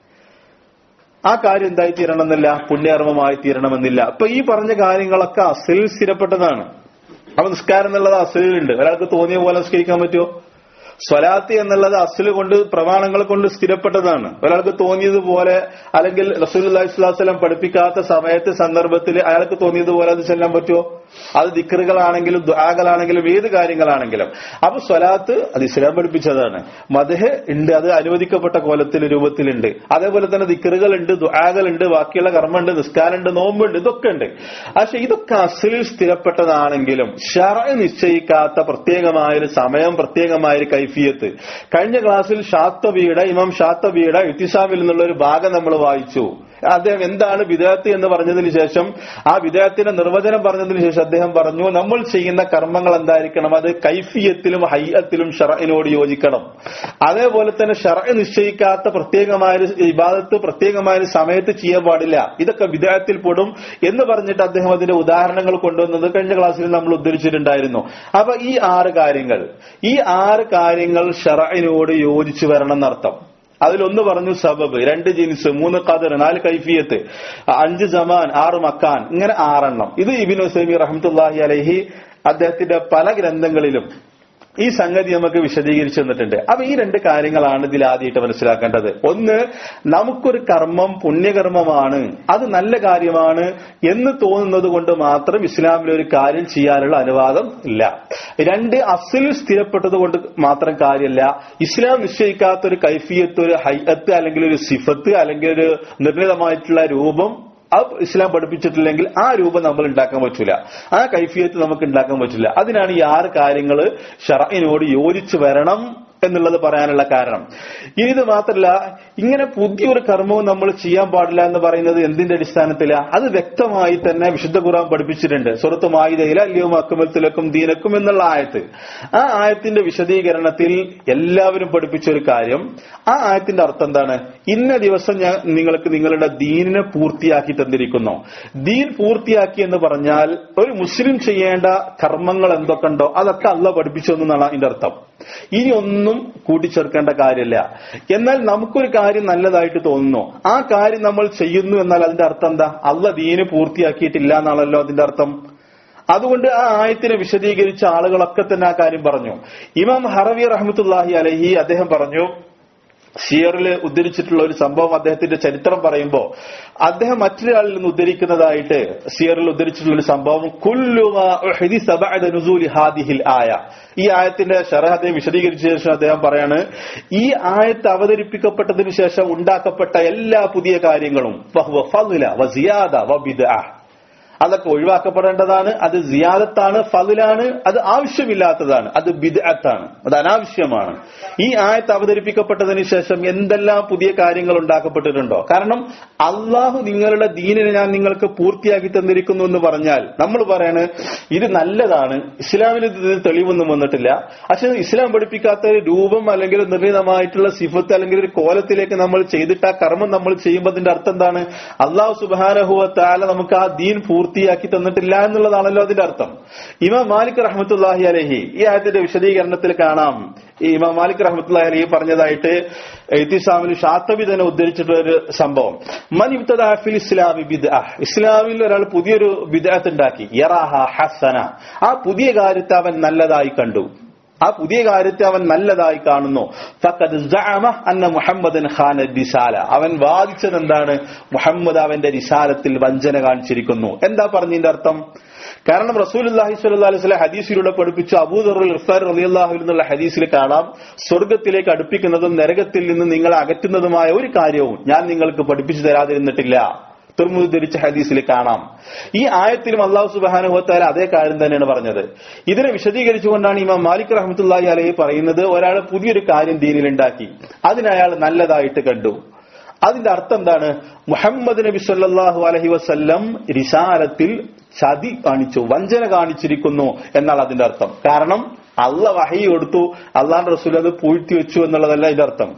ആ കാര്യം എന്തായി തീരണമെന്നില്ല പുണ്യകർമ്മമായി തീരണമെന്നില്ല അപ്പൊ ഈ പറഞ്ഞ കാര്യങ്ങളൊക്കെ അസലിൽ സ്ഥിരപ്പെട്ടതാണ് അപ്പൊ നിസ്കാരം എന്നുള്ളത് അസലിലുണ്ട് ഒരാൾക്ക് തോന്നിയ പോലെ നിസ്കരിക്കാൻ പറ്റുമോ സ്വലാത്തി എന്നുള്ളത് അസല് കൊണ്ട് പ്രമാണങ്ങൾ കൊണ്ട് സ്ഥിരപ്പെട്ടതാണ് ഒരാൾക്ക് തോന്നിയതുപോലെ അല്ലെങ്കിൽ റസൂൽ അള്ളാഹിസ്ലാസ്ലം പഠിപ്പിക്കാത്ത സമയത്ത് സന്ദർഭത്തിൽ അയാൾക്ക് തോന്നിയതുപോലെ അത് ചെല്ലാൻ പറ്റുമോ അത് ദിക്കറുകളാണെങ്കിലും ദ്വാകളാണെങ്കിലും ഏത് കാര്യങ്ങളാണെങ്കിലും അപ്പൊ സ്വലാത്ത് അത് ഇസ്ലാം പഠിപ്പിച്ചതാണ് മദഹ് ഉണ്ട് അത് അനുവദിക്കപ്പെട്ട കോലത്തിൽ രൂപത്തിലുണ്ട് അതേപോലെ തന്നെ ദിക്കറുകളുണ്ട് ദ്വാകളുണ്ട് ബാക്കിയുള്ള കർമ്മമുണ്ട് നിസ്കാരമുണ്ട് നോമ്പുണ്ട് ഇതൊക്കെ ഉണ്ട് പക്ഷെ ഇതൊക്കെ അസലിൽ സ്ഥിരപ്പെട്ടതാണെങ്കിലും ഷറ നിശ്ചയിക്കാത്ത പ്രത്യേകമായ ഒരു സമയം പ്രത്യേകമായ ഒരു കൈഫിയത്ത് കഴിഞ്ഞ ക്ലാസ്സിൽ ഷാത്തബിയുടെ ഇമാം ഷാത്തബിയുടെ ഇത്തിസാമിൽ നിന്നുള്ള ഒരു ഭാഗം നമ്മൾ വായിച്ചു അദ്ദേഹം എന്താണ് വിദേഹത്ത് എന്ന് പറഞ്ഞതിന് ശേഷം ആ വിദേഹത്തിന്റെ നിർവചനം പറഞ്ഞതിന് ശേഷം അദ്ദേഹം പറഞ്ഞു നമ്മൾ ചെയ്യുന്ന കർമ്മങ്ങൾ എന്തായിരിക്കണം അത് കൈഫിയത്തിലും ഹയ്യത്തിലും ഷറയിനോട് യോജിക്കണം അതേപോലെ തന്നെ ഷറ നിശ്ചയിക്കാത്ത പ്രത്യേകമായ ഒരു ഇബാദത്ത് പ്രത്യേകമായ ഒരു സമയത്ത് ചെയ്യാൻ പാടില്ല ഇതൊക്കെ വിദേഹത്തിൽ പെടും എന്ന് പറഞ്ഞിട്ട് അദ്ദേഹം അതിന്റെ ഉദാഹരണങ്ങൾ കൊണ്ടുവന്നത് കഴിഞ്ഞ ക്ലാസ്സിൽ നമ്മൾ ഉദ്ധരിച്ചിട്ടുണ്ടായിരുന്നു അപ്പൊ ഈ ആറ് കാര്യങ്ങൾ ഈ ആറ് കാര്യങ്ങൾ ഷറയിനോട് യോജിച്ചു വരണം എന്നർത്ഥം അതിലൊന്ന് പറഞ്ഞു സബബ് രണ്ട് ജിൻസ് മൂന്ന് കദർ നാല് കൈഫിയത്ത് അഞ്ച് ജമാൻ ആറ് മക്കാൻ ഇങ്ങനെ ആറെണ്ണം ഇത് ഇബിൻ ഹുസൈമി റഹ്മത്തുല്ലാഹി അലഹി അദ്ദേഹത്തിന്റെ പല ഗ്രന്ഥങ്ങളിലും ഈ സംഗതി നമുക്ക് വിശദീകരിച്ചു തന്നിട്ടുണ്ട് അപ്പൊ ഈ രണ്ട് കാര്യങ്ങളാണ് ഇതിൽ ആദ്യമായിട്ട് മനസ്സിലാക്കേണ്ടത് ഒന്ന് നമുക്കൊരു കർമ്മം പുണ്യകർമ്മമാണ് അത് നല്ല കാര്യമാണ് എന്ന് തോന്നുന്നത് കൊണ്ട് മാത്രം ഇസ്ലാമിൽ ഒരു കാര്യം ചെയ്യാനുള്ള അനുവാദം ഇല്ല രണ്ട് അസിൽ സ്ഥിരപ്പെട്ടത് കൊണ്ട് മാത്രം കാര്യമല്ല ഇസ്ലാം നിശ്ചയിക്കാത്ത ഒരു കൈഫിയത്ത് ഒരു ഹൈഅത്ത് അല്ലെങ്കിൽ ഒരു സിഫത്ത് അല്ലെങ്കിൽ ഒരു നിർണിതമായിട്ടുള്ള രൂപം അത് ഇസ്ലാം പഠിപ്പിച്ചിട്ടില്ലെങ്കിൽ ആ രൂപം നമ്മൾ ഉണ്ടാക്കാൻ പറ്റില്ല ആ കൈഫിയത്ത് നമുക്ക് ഉണ്ടാക്കാൻ പറ്റില്ല അതിനാണ് ഈ ആറ് കാര്യങ്ങൾ ഷറയിനോട് യോജിച്ചു വരണം എന്നുള്ളത് പറയാനുള്ള കാരണം ഇനി ഇത് മാത്രമല്ല ഇങ്ങനെ പുതിയൊരു കർമ്മവും നമ്മൾ ചെയ്യാൻ പാടില്ല എന്ന് പറയുന്നത് എന്തിന്റെ അടിസ്ഥാനത്തിലാ അത് വ്യക്തമായി തന്നെ വിശുദ്ധ ഖുർആൻ പഠിപ്പിച്ചിട്ടുണ്ട് സുറത്ത് മായിദയില അല്ലയും അക്കുമത്തിലക്കും ദീനക്കും എന്നുള്ള ആയത്ത് ആ ആയത്തിന്റെ വിശദീകരണത്തിൽ എല്ലാവരും പഠിപ്പിച്ച ഒരു കാര്യം ആ ആയത്തിന്റെ അർത്ഥം എന്താണ് ഇന്ന ദിവസം ഞാൻ നിങ്ങൾക്ക് നിങ്ങളുടെ ദീനിനെ പൂർത്തിയാക്കി തന്നിരിക്കുന്നു ദീൻ പൂർത്തിയാക്കി എന്ന് പറഞ്ഞാൽ ഒരു മുസ്ലിം ചെയ്യേണ്ട കർമ്മങ്ങൾ എന്തൊക്കെയുണ്ടോ അതൊക്കെ അല്ല പഠിപ്പിച്ചു എന്നാണ് അതിന്റെ അർത്ഥം ഇനി ഒന്നും കൂട്ടിച്ചേർക്കേണ്ട കാര്യമില്ല എന്നാൽ നമുക്കൊരു കാര്യം നല്ലതായിട്ട് തോന്നുന്നു ആ കാര്യം നമ്മൾ ചെയ്യുന്നു എന്നാൽ അതിന്റെ അർത്ഥം എന്താ അല്ല ദീന് പൂർത്തിയാക്കിയിട്ടില്ല എന്നാണല്ലോ അതിന്റെ അർത്ഥം അതുകൊണ്ട് ആ ആയത്തിനെ വിശദീകരിച്ച ആളുകളൊക്കെ തന്നെ ആ കാര്യം പറഞ്ഞു ഇമാം ഹറവി റഹ്മത്തുല്ലാഹി അലഹി അദ്ദേഹം പറഞ്ഞു ഷിയറിൽ ഉദ്ധരിച്ചിട്ടുള്ള ഒരു സംഭവം അദ്ദേഹത്തിന്റെ ചരിത്രം പറയുമ്പോൾ അദ്ദേഹം മറ്റൊരാളിൽ നിന്ന് ഉദ്ധരിക്കുന്നതായിട്ട് സിയറിൽ ഉദ്ധരിച്ചിട്ടുള്ള ഒരു സംഭവം കുല്ലുമാ ഉഹ്ദി സബഅദ നുസൂലി ഹാദിഹിൽ ആയ ഈ ആയത്തിന്റെ ഷറഹ് അദ്ദേഹം വിശദീകരിച്ച ശേഷം അദ്ദേഹം പറയാണ് ഈ ആയത്ത് അവതരിപ്പിക്കപ്പെട്ടതിന് ശേഷം ഉണ്ടാക്കപ്പെട്ട എല്ലാ പുതിയ കാര്യങ്ങളും ഫഹുവ ഫദ്ല വസിയാദ വബിദ്അ അതൊക്കെ ഒഴിവാക്കപ്പെടേണ്ടതാണ് അത് സിയാദത്താണ് ഫതിലാണ് അത് ആവശ്യമില്ലാത്തതാണ് അത് ബിദ്അത്താണ് അത് അനാവശ്യമാണ് ഈ ആയത്ത് അവതരിപ്പിക്കപ്പെട്ടതിന് ശേഷം എന്തെല്ലാം പുതിയ കാര്യങ്ങൾ ഉണ്ടാക്കപ്പെട്ടിട്ടുണ്ടോ കാരണം അള്ളാഹു നിങ്ങളുടെ ദീനിനെ ഞാൻ നിങ്ങൾക്ക് പൂർത്തിയാക്കി തന്നിരിക്കുന്നു എന്ന് പറഞ്ഞാൽ നമ്മൾ പറയാണ് ഇത് നല്ലതാണ് ഇസ്ലാമിന് ഇത് തെളിവൊന്നും വന്നിട്ടില്ല പക്ഷെ ഇസ്ലാം പഠിപ്പിക്കാത്ത ഒരു രൂപം അല്ലെങ്കിൽ നിർണിതമായിട്ടുള്ള സിഫത്ത് അല്ലെങ്കിൽ ഒരു കോലത്തിലേക്ക് നമ്മൾ ചെയ്തിട്ട് ആ കർമ്മം നമ്മൾ ചെയ്യുമ്പോൾ അതിന്റെ അർത്ഥം എന്താണ് അള്ളാഹു സുബാനഹുവ താല നമുക്ക് ആ ദീൻ പൂർത്തിയാക്കി തന്നിട്ടില്ല എന്നുള്ളതാണല്ലോ അതിന്റെ അർത്ഥം ഇമാം മാലിക് റഹ്മത്തുല്ലാഹി അലഹി ഈ ആയത്തിന്റെ വിശദീകരണത്തിൽ കാണാം ഈ ഇമാം മാലിക് റഹ്മത്തുല്ലാഹി അലഹി പറഞ്ഞതായിട്ട് ഇത്തിസാമിൽ ഷാത്തബി തന്നെ ഉദ്ധരിച്ചിട്ടുള്ള ഒരു സംഭവം മൻ ഇബ്തദഅ ഫിൽ ഇസ്ലാമി ബിദ്അ ഇസ്ലാമിൽ ഒരാൾ പുതിയൊരു ബിദ്അത്ത് ഉണ്ടാക്കി യറാഹ ഹസന ആ പുതിയ കാര്യത്തെ അവൻ നല്ലതായി കണ്ടു ആ പുതിയ കാര്യത്തെ അവൻ നല്ലതായി കാണുന്നു ഫഖദ് സഅമ അന്ന മുഹമ്മദൻ ഖാൻ റിസാല അവൻ വാദിച്ചത് എന്താണ് മുഹമ്മദ് അവന്റെ റിസാലത്തിൽ വഞ്ചന കാണിച്ചിരിക്കുന്നു എന്താ പറഞ്ഞതിന്റെ അർത്ഥം കാരണം റസൂലുള്ളാഹി സ്വല്ലല്ലാഹി അലൈഹി വസല്ലം ഹദീസിലൂടെ പഠിപ്പിച്ചു അബൂദറുൽ ഇഫ്താർ റളിയല്ലാഹു അൻഹു എന്നുള്ള ഹദീസിൽ കാണാം സ്വർഗ്ഗത്തിലേക്ക് അടുപ്പിക്കുന്നതും നരകത്തിൽ നിന്ന് നിങ്ങളെ അകറ്റുന്നതുമായ ഒരു കാര്യവും ഞാൻ നിങ്ങൾക്ക് പഠിപ്പിച്ചു തരാതിരുന്നിട്ടില്ല തുറമുദ് ധരിച്ച ഹദീസിൽ കാണാം ഈ ആയത്തിലും അള്ളാഹു സുബാനുഭവത്താല അതേ കാര്യം തന്നെയാണ് പറഞ്ഞത് ഇതിനെ വിശദീകരിച്ചുകൊണ്ടാണ് ഇമാം മാലിക് റഹ്മത്തുല്ലാഹി അലഹി പറയുന്നത് ഒരാൾ പുതിയൊരു കാര്യം ദീനിലുണ്ടാക്കി അതിനയാൾ നല്ലതായിട്ട് കണ്ടു അതിന്റെ അർത്ഥം എന്താണ് മുഹമ്മദ് നബി സല്ലാഹു അലഹി വസ്ല്ലം റിസാലത്തിൽ ചതി കാണിച്ചു വഞ്ചന കാണിച്ചിരിക്കുന്നു എന്നാണ് അതിന്റെ അർത്ഥം കാരണം അള്ള വഹി കൊടുത്തു അള്ളാന്റെ റസൂൽ അത് പൂഴ്ത്തി വെച്ചു എന്നുള്ളതല്ല ഇതിന്റെ അർത്ഥം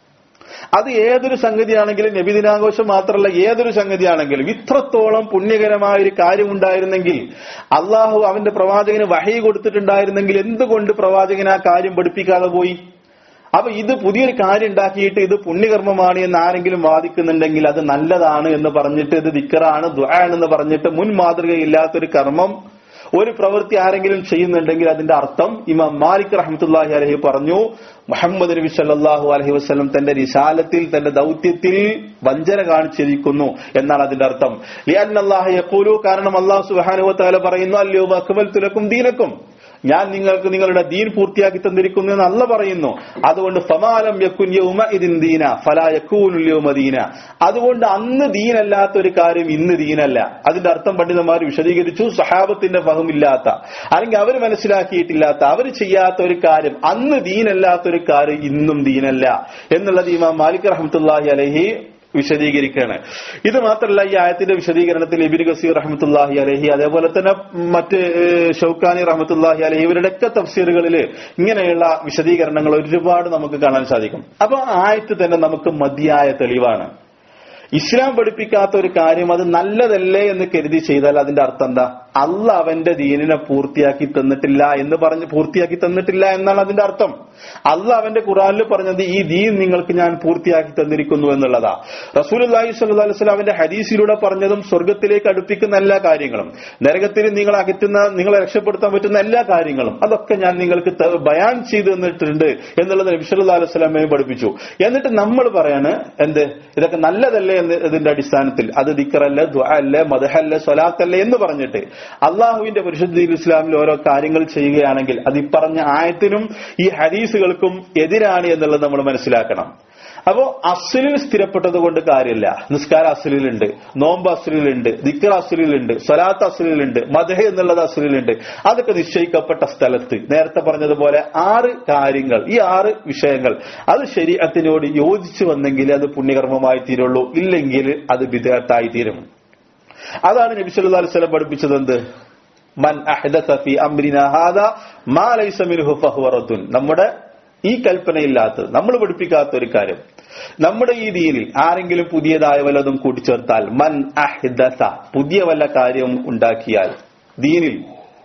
അത് ഏതൊരു സംഗതിയാണെങ്കിലും നബിദിനാഘോഷം മാത്രമല്ല ഏതൊരു സംഗതിയാണെങ്കിലും ഇത്രത്തോളം പുണ്യകരമായ ഒരു കാര്യം ഉണ്ടായിരുന്നെങ്കിൽ അള്ളാഹു അവന്റെ പ്രവാചകന് വഹി കൊടുത്തിട്ടുണ്ടായിരുന്നെങ്കിൽ എന്തുകൊണ്ട് പ്രവാചകൻ ആ കാര്യം പഠിപ്പിക്കാതെ പോയി അപ്പൊ ഇത് പുതിയൊരു കാര്യം ഉണ്ടാക്കിയിട്ട് ഇത് പുണ്യകർമ്മമാണ് എന്ന് ആരെങ്കിലും വാദിക്കുന്നുണ്ടെങ്കിൽ അത് നല്ലതാണ് എന്ന് പറഞ്ഞിട്ട് ഇത് ദിക്കറാണ് ദ്വാണെന്ന് പറഞ്ഞിട്ട് മുൻ മാതൃകയില്ലാത്തൊരു കർമ്മം ഒരു പ്രവൃത്തി ആരെങ്കിലും ചെയ്യുന്നുണ്ടെങ്കിൽ അതിന്റെ അർത്ഥം ഇമാം മാലിക് റഹ്മത്തുല്ലാഹി അലഹി പറഞ്ഞു മുഹമ്മദ് നബി സല്ലാഹു അലഹി വസ്ലം തന്റെ റിസാലത്തിൽ തന്റെ ദൗത്യത്തിൽ വഞ്ചന കാണിച്ചിരിക്കുന്നു എന്നാണ് അതിന്റെ അർത്ഥം ലിയന്നല്ലാഹ യഖൂലു കാരണം അള്ളാഹു സുബ്ഹാനഹു വതആല പറയുന്നു അല്ലയോ അക്മൽതു ലക്കും ദീനക്കും ഞാൻ നിങ്ങൾക്ക് നിങ്ങളുടെ ദീൻ പൂർത്തിയാക്കി തന്നിരിക്കുന്നു എന്ന് അല്ല പറയുന്നു അതുകൊണ്ട് ഫമാലം യക്കുൻ യൗമ ഇതിൻ ദീന ഫലാ യക്കൂനുൽ യൗമ ദീന അതുകൊണ്ട് അന്ന് ദീനല്ലാത്ത ഒരു കാര്യം ഇന്ന് ദീനല്ല അതിന്റെ അർത്ഥം പണ്ഡിതന്മാർ വിശദീകരിച്ചു സഹാബത്തിന്റെ ഫഹമില്ലാത്ത അല്ലെങ്കിൽ അവർ മനസ്സിലാക്കിയിട്ടില്ലാത്ത അവർ ചെയ്യാത്ത ഒരു കാര്യം അന്ന് ദീനല്ലാത്ത ഒരു കാര്യം ഇന്നും ദീനല്ല എന്നുള്ളത് ഇമാം മാലിക് റഹ്മത്തുല്ലാഹി അലഹി വിശദീകരിക്കുകയാണ് ഇത് മാത്രമല്ല ഈ ആയത്തിന്റെ വിശദീകരണത്തിൽ ഇബിൻ ഗസീർ റഹ്മത്തുല്ലാഹി അലഹി അതേപോലെ തന്നെ മറ്റ് ഷൌക്കാനി റഹ്മത്തുല്ലാഹി അലഹി ഇവരുടെയൊക്കെ തഫ്സീറുകളിൽ ഇങ്ങനെയുള്ള വിശദീകരണങ്ങൾ ഒരുപാട് നമുക്ക് കാണാൻ സാധിക്കും അപ്പൊ ആയത്ത് തന്നെ നമുക്ക് മതിയായ തെളിവാണ് ഇസ്ലാം പഠിപ്പിക്കാത്ത ഒരു കാര്യം അത് നല്ലതല്ലേ എന്ന് കരുതി ചെയ്താൽ അതിന്റെ അർത്ഥം എന്താ അല്ല അവന്റെ ദീനിനെ പൂർത്തിയാക്കി തന്നിട്ടില്ല എന്ന് പറഞ്ഞ് പൂർത്തിയാക്കി തന്നിട്ടില്ല എന്നാണ് അതിന്റെ അർത്ഥം അല്ല അവന്റെ ഖുറാനിൽ പറഞ്ഞത് ഈ ദീൻ നിങ്ങൾക്ക് ഞാൻ പൂർത്തിയാക്കി തന്നിരിക്കുന്നു എന്നുള്ളതാ റസൂൽ അള്ളാഹി സ്വല്ലി വസ്ലം അവന്റെ ഹദീസിലൂടെ പറഞ്ഞതും സ്വർഗത്തിലേക്ക് അടുപ്പിക്കുന്ന എല്ലാ കാര്യങ്ങളും നരകത്തിൽ നിങ്ങൾ അകറ്റുന്ന നിങ്ങളെ രക്ഷപ്പെടുത്താൻ പറ്റുന്ന എല്ലാ കാര്യങ്ങളും അതൊക്കെ ഞാൻ നിങ്ങൾക്ക് ബയാൻ ചെയ്തു തന്നിട്ടുണ്ട് എന്നുള്ളത് നബി സല്ലല്ലാഹു അലൈഹി വസല്ലമയെ പഠിപ്പിച്ചു എന്നിട്ട് നമ്മൾ പറയാണ് എന്ത് ഇതൊക്കെ നല്ലതല്ലേ എന്ന് ഇതിന്റെ അടിസ്ഥാനത്തിൽ അത് ദിക്കറല്ല ദ്വാ അല്ല മദഹല്ല സ്വലാത്തല്ല എന്ന് പറഞ്ഞിട്ട് അള്ളാഹുവിന്റെ പരിശുദ്ധിയിൽ ഇസ്ലാമിൽ ഓരോ കാര്യങ്ങൾ ചെയ്യുകയാണെങ്കിൽ അത് ഈ പറഞ്ഞ ആയത്തിനും ഈ ഹദീസുകൾക്കും എതിരാണ് എന്നുള്ളത് നമ്മൾ മനസ്സിലാക്കണം അപ്പോ അസ്ലിൽ സ്ഥിരപ്പെട്ടത് കൊണ്ട് കാര്യമില്ല നിസ്കാര അസ്ലിലുണ്ട് നോമ്പ് അസ്ലിലുണ്ട് ദിക്കർ അസ്ലിലുണ്ട് സ്വലാത്ത് അസ്ലിലുണ്ട് മദഹ എന്നുള്ളത് അസ്ലിലുണ്ട് അതൊക്കെ നിശ്ചയിക്കപ്പെട്ട സ്ഥലത്ത് നേരത്തെ പറഞ്ഞതുപോലെ ആറ് കാര്യങ്ങൾ ഈ ആറ് വിഷയങ്ങൾ അത് ശരീരത്തിനോട് യോജിച്ചു വന്നെങ്കിൽ അത് പുണ്യകർമ്മമായി തീരുള്ളൂ ഇല്ലെങ്കിൽ അത് വിദേഹത്തായി തീരും അതാണ് നബി സല്ലല്ലാഹു അലൈഹി വസല്ലം പഠിപ്പിച്ചത് എന്ത് മൻ അഹ്ദസ ഫീ അംരിനാ ഹാദാ മാ ലൈസ മിൻഹു ഫഹുവ റദ്ദുൻ നമ്മുടെ ഈ കൽപ്പനയില്ലാത്തത് നമ്മൾ പഠിപ്പിക്കാത്ത ഒരു കാര്യം നമ്മുടെ ഈ ദീനിൽ ആരെങ്കിലും പുതിയതായ വല്ലതും കൂട്ടിച്ചേർത്താൽ മൻ അഹ്ദസ പുതിയ വല്ല കാര്യം ഉണ്ടാക്കിയാൽ ദീനിൽ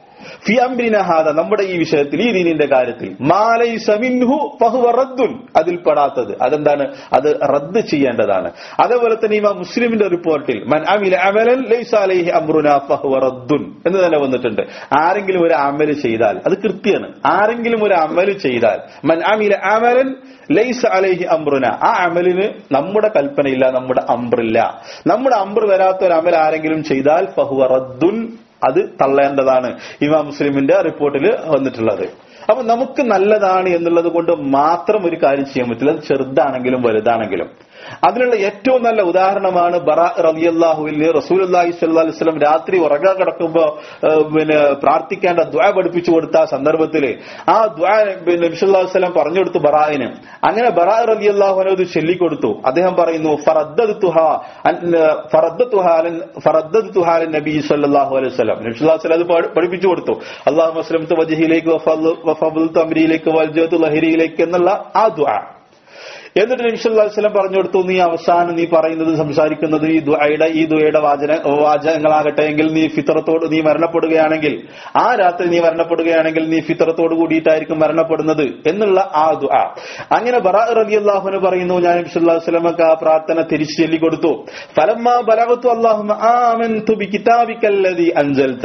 ഫി അംരിന ഹാദ നമ്മുടെ ഈ വിഷയത്തിൽ ഈ ദീനിന്റെ കാര്യത്തിൽ മാലൈസ മിൻഹു ഫഹുവ റദ്ദുൻ അതിൽ പെടാത്തത് അതെന്താണ് അത് റദ്ദ് ചെയ്യേണ്ടതാണ് അതേപോലെ തന്നെ ഇമാം മുസ്ലിമിന്റെ റിപ്പോർട്ടിൽ മൻ അമില അമലൻ ലൈസ അലൈഹി അംറുന ഫഹുവ റദ്ദുൻ എന്ന് തന്നെ വന്നിട്ടുണ്ട് ആരെങ്കിലും ഒരു അമല് ചെയ്താൽ അത് കൃത്യമാണ് ആരെങ്കിലും ഒരു അമല് ചെയ്താൽ മൻ അമില അമലൻ ലൈസ അലൈഹി അംറുന ആ അമലിന് നമ്മുടെ കൽപ്പനയില്ല നമ്മുടെ അംറില്ല നമ്മുടെ അംറ് വരാത്ത ഒരു അമൽ ആരെങ്കിലും ചെയ്താൽ ഫഹുവ റദ്ദുൻ അത് തള്ളേണ്ടതാണ് ഇമാം മുസ്ലിമിന്റെ റിപ്പോർട്ടിൽ വന്നിട്ടുള്ളത് അപ്പൊ നമുക്ക് നല്ലതാണ് എന്നുള്ളത് കൊണ്ട് മാത്രം ഒരു കാര്യം ചെയ്യാൻ പറ്റില്ല അത് ചെറുതാണെങ്കിലും വലുതാണെങ്കിലും അതിനുള്ള ഏറ്റവും നല്ല ഉദാഹരണമാണ് ബറ റബിയല്ലാഹുവിൽ റസൂൽ അള്ളാഹി സ്വല്ലാ വസ്ലം രാത്രി ഉറങ്ങാൻ കിടക്കുമ്പോ ഏഹ്, പിന്നെ പ്രാർത്ഥിക്കേണ്ട ദ്വ പഠിപ്പിച്ചു കൊടുത്ത ആ സന്ദർഭത്തിൽ ആ ദ്വ പിന്നെ നബിസ്വല്ലാ വസ്ലം പറഞ്ഞു കൊടുത്തു ബറായിന് അങ്ങനെ ബറാ റബി അള്ളാഹുനെ ഇത് ചൊല്ലിക്കൊടുത്തു അദ്ദേഹം പറയുന്നു ഫറദ്ദത്തുഹ അൻ- ഫറദ്ദത്തുഹ അലൻ- ഫറദ്ദത്തുഹ അലൻ നബി സല്ലല്ലാഹു അലൈഹി വസല്ലം നബി സല്ലല്ലാഹു അലൈഹി വസല്ലം അത് പഠി- പഠിപ്പിച്ചു കൊടുത്തു അള്ളാഹു വസ്ലം വജഹിലേക്ക് വഫബുൽ തമ്രിയിലേക്ക് വൽജത്തു ലഹരിയിലേക്ക് എന്നുള്ള ആ ദ്വ എന്നിട്ട് നബി സല്ലല്ലാഹു അലൈഹി വസല്ലം പറഞ്ഞു കൊടുത്തു നീ അവസാനം നീ പറയുന്നത് സംസാരിക്കുന്നത് ഈ ദുആയുടെ ഈ ദുആയുടെ വാചന വാചകങ്ങളാകട്ടെ എങ്കിൽ നീ ഫിത്രത്തോട് നീ മരണപ്പെടുകയാണെങ്കിൽ ആ രാത്രി നീ മരണപ്പെടുകയാണെങ്കിൽ നീ ഫിത്രത്തോട് കൂടിയിട്ടായിരിക്കും മരണപ്പെടുന്നത് എന്നുള്ള ആ ദുആ അങ്ങനെ ബറാ റളിയല്ലാഹുവിന് പറയുന്നു ഞാൻ നബി സല്ലല്ലാഹു അലൈഹി വസല്ലമക്ക് ആ പ്രാർത്ഥന തിരിച്ചു ചൊല്ലിക്കൊടുത്തു ഫലമ്മാ ബലഗതു അല്ലാഹുമ്മ ആമൻതു ബികിതാബിക്കല്ലദി അൻസൽത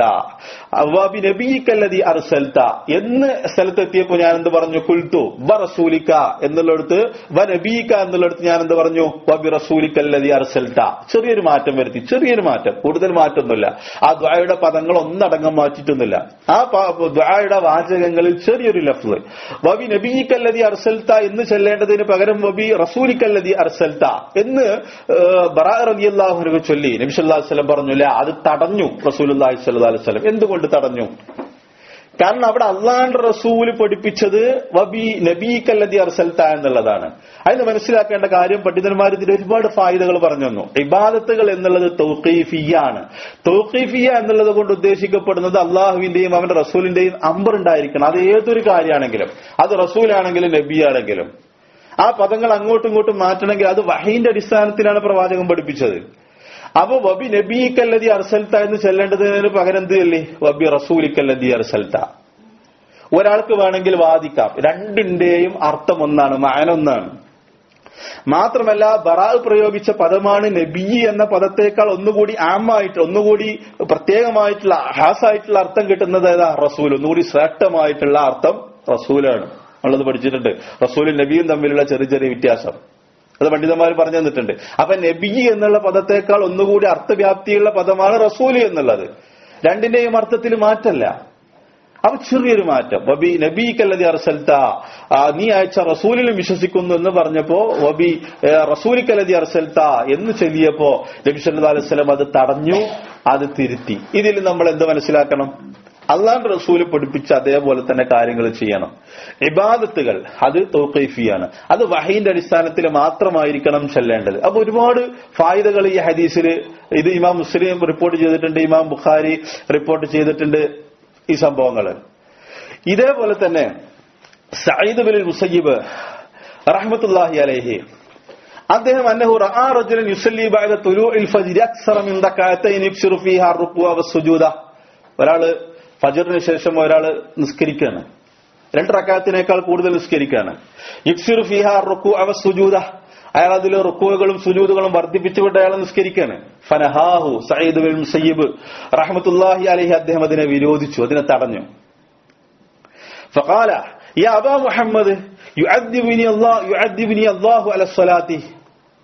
വബി നബിയിക്കല്ലദി അർസൽത എന്ന് സ്ഥലത്തെത്തിയപ്പോൾ ഞാൻ എന്ത് പറഞ്ഞു കുൽത്തു ബ റസൂലിക്ക എന്നുള്ളിടത്ത് വ നബീക്ക എന്നുള്ളിടത്ത് ഞാൻ എന്ത് പറഞ്ഞു വബി റസൂലിക്കല്ലദി അർസൽത ചെറിയൊരു മാറ്റം വരുത്തി ചെറിയൊരു മാറ്റം കൂടുതൽ മാറ്റമൊന്നുമില്ല ആ ദ്വായുടെ പദങ്ങൾ ഒന്നടങ്കം മാറ്റിയിട്ടൊന്നുമില്ല ആ പ- ദ്വായുടെ വാചകങ്ങളിൽ ചെറിയൊരു ലഫ്ല് വബി നബീക്കല്ലതി അർസൽത്ത എന്ന് ചെല്ലേണ്ടതിന് പകരം വബി റസൂലിക്കല്ലതി അർസൽത്ത എന്ന് ബറാ റബിയല്ലാഹുനു ചൊല്ലി നബി സല്ലല്ലാഹു അലൈഹി വസല്ലം പറഞ്ഞു "ലാ, അത് തടഞ്ഞു റസൂലുള്ളാഹി സ്വല്ലല്ലാഹു അലൈഹി വസല്ലം എന്തുകൊണ്ട് തടഞ്ഞു കാരണം അവിടെ അള്ളാന്റെ റസൂല് പഠിപ്പിച്ചത് വബി നബീക്കല്ലതി അർസൽത്ത എന്നുള്ളതാണ് അതിന് മനസ്സിലാക്കേണ്ട കാര്യം പണ്ഡിതന്മാർ ഇതിൽ ഒരുപാട് ഫായിദകൾ പറഞ്ഞു തന്നു ഇബാദത്തുകൾ എന്നുള്ളത് തൗഖീഫിയാണ് തൗഖീഫിയ എന്നുള്ളത് കൊണ്ട് ഉദ്ദേശിക്കപ്പെടുന്നത് അള്ളാഹുവിന്റെയും അവന്റെ റസൂലിന്റെയും അമ്പർ ഉണ്ടായിരിക്കണം അത് ഏതൊരു കാര്യമാണെങ്കിലും അത് റസൂലാണെങ്കിലും നബിയാണെങ്കിലും ആ പദങ്ങൾ അങ്ങോട്ടും ഇങ്ങോട്ടും മാറ്റണമെങ്കിൽ അത് വഹീന്റെ അടിസ്ഥാനത്തിലാണ് പ്രവാചകൻ പഠിപ്പിച്ചത് അപ്പൊ വബി നബീക്കല്ലതി അർസൽത്ത എന്ന് ചെല്ലേണ്ടതിന് പകരം എന്ത് ചൊല്ലി വബി റസൂലിക്കല്ലതി അർസൽത്ത ഒരാൾക്ക് വേണമെങ്കിൽ വാദിക്കാം രണ്ടിന്റെയും അർത്ഥം ഒന്നാണ് മാനൊന്നാണ് മാത്രമല്ല ബറാവ് പ്രയോഗിച്ച പദമാണ് നബി എന്ന പദത്തേക്കാൾ ഒന്നുകൂടി ആമായിട്ട് ഒന്നുകൂടി പ്രത്യേകമായിട്ടുള്ള ഹാസായിട്ടുള്ള അർത്ഥം കിട്ടുന്നത് ഏതാ റസൂൽ ഒന്നുകൂടി ശ്രേഷ്ഠമായിട്ടുള്ള അർത്ഥം റസൂലാണ് ഉള്ളത് പഠിച്ചിട്ടുണ്ട് റസൂലും നബിയും തമ്മിലുള്ള ചെറിയ ചെറിയ വ്യത്യാസം അത് പണ്ഡിതന്മാർ പറഞ്ഞു തന്നിട്ടുണ്ട് അപ്പൊ നബി എന്നുള്ള പദത്തേക്കാൾ ഒന്നുകൂടി അർത്ഥവ്യാപ്തിയുള്ള പദമാണ് റസൂല് എന്നുള്ളത് രണ്ടിന്റെയും അർത്ഥത്തിൽ മാറ്റല്ല അപ്പൊ ചെറിയൊരു മാറ്റം വബി നബീക്കല്ലതി അർസൽത്ത ആ, നീ അയച്ച റസൂലിലും വിശ്വസിക്കുന്നു എന്ന് പറഞ്ഞപ്പോ വബി ഏ, റസൂലിക്കല്ലതി അർസൽത്ത എന്ന് ചൊല്ലിയപ്പോ നബി സല്ലല്ലാഹു അലൈഹി വസല്ലം അത് തടഞ്ഞു അത് തിരുത്തി ഇതിൽ നമ്മൾ എന്ത് മനസ്സിലാക്കണം അള്ളാന്റെ റസൂല് പഠിപ്പിച്ച അതേപോലെ തന്നെ കാര്യങ്ങൾ ചെയ്യണം ഇബാദത്തുകൾ അത് തൗഖീഫിയാണ് അത് വഹീന്റെ അടിസ്ഥാനത്തിൽ മാത്രമായിരിക്കണം ചെല്ലേണ്ടത് അപ്പൊ ഒരുപാട് ഫായിദകൾ ഈ ഹദീസിൽ ഇത് ഇമാം മുസ്ലിം റിപ്പോർട്ട് ചെയ്തിട്ടുണ്ട് ഇമാം ബുഖാരി റിപ്പോർട്ട് ചെയ്തിട്ടുണ്ട് ഈ സംഭവങ്ങൾ ഇതേപോലെ തന്നെ സയ്യിദ് ബിൻ മുസയ്യിബ് റഹ്മത്തുള്ളാഹി അലൈഹി അദ്ദേഹം അന്നഹു റആ റജുലൻ യുസല്ലി ബഅദ തുലൂഇൽ ഫജ്രി അക്സറ മിൻ റകഅത്തൈൻ യുക്സിറു ഫീഹാ റുക്കുഅ വസ്സുജൂദ ഒരാള് ഫജറിന് ശേഷം ഒരാള് നിസ്കരിക്കുകയാണ് രണ്ട് റക്കാത്തിനേക്കാൾ കൂടുതൽ നിസ്കരിക്കുകയാണ് യുക്സിറു ഫീഹാ റുക്കുഅ വസ്സുജൂദ അയാൾ അതിൽ റുക്കുകളും സുജൂദുകളും വർദ്ധിപ്പിച്ചുകൊണ്ട് അയാൾ നിസ്കരിക്കുകയാണ് ഫനഹാഹു സയ്യിദ് ബിൻ മുസയ്യിബ് റഹ്മത്തുള്ളാഹി അലൈഹി അദ്ദേഹം അതിനെ വിരോധിച്ചു അതിനെ തടഞ്ഞു فقال يا أبا محمد يعذبني الله يعذبني الله على الصلاة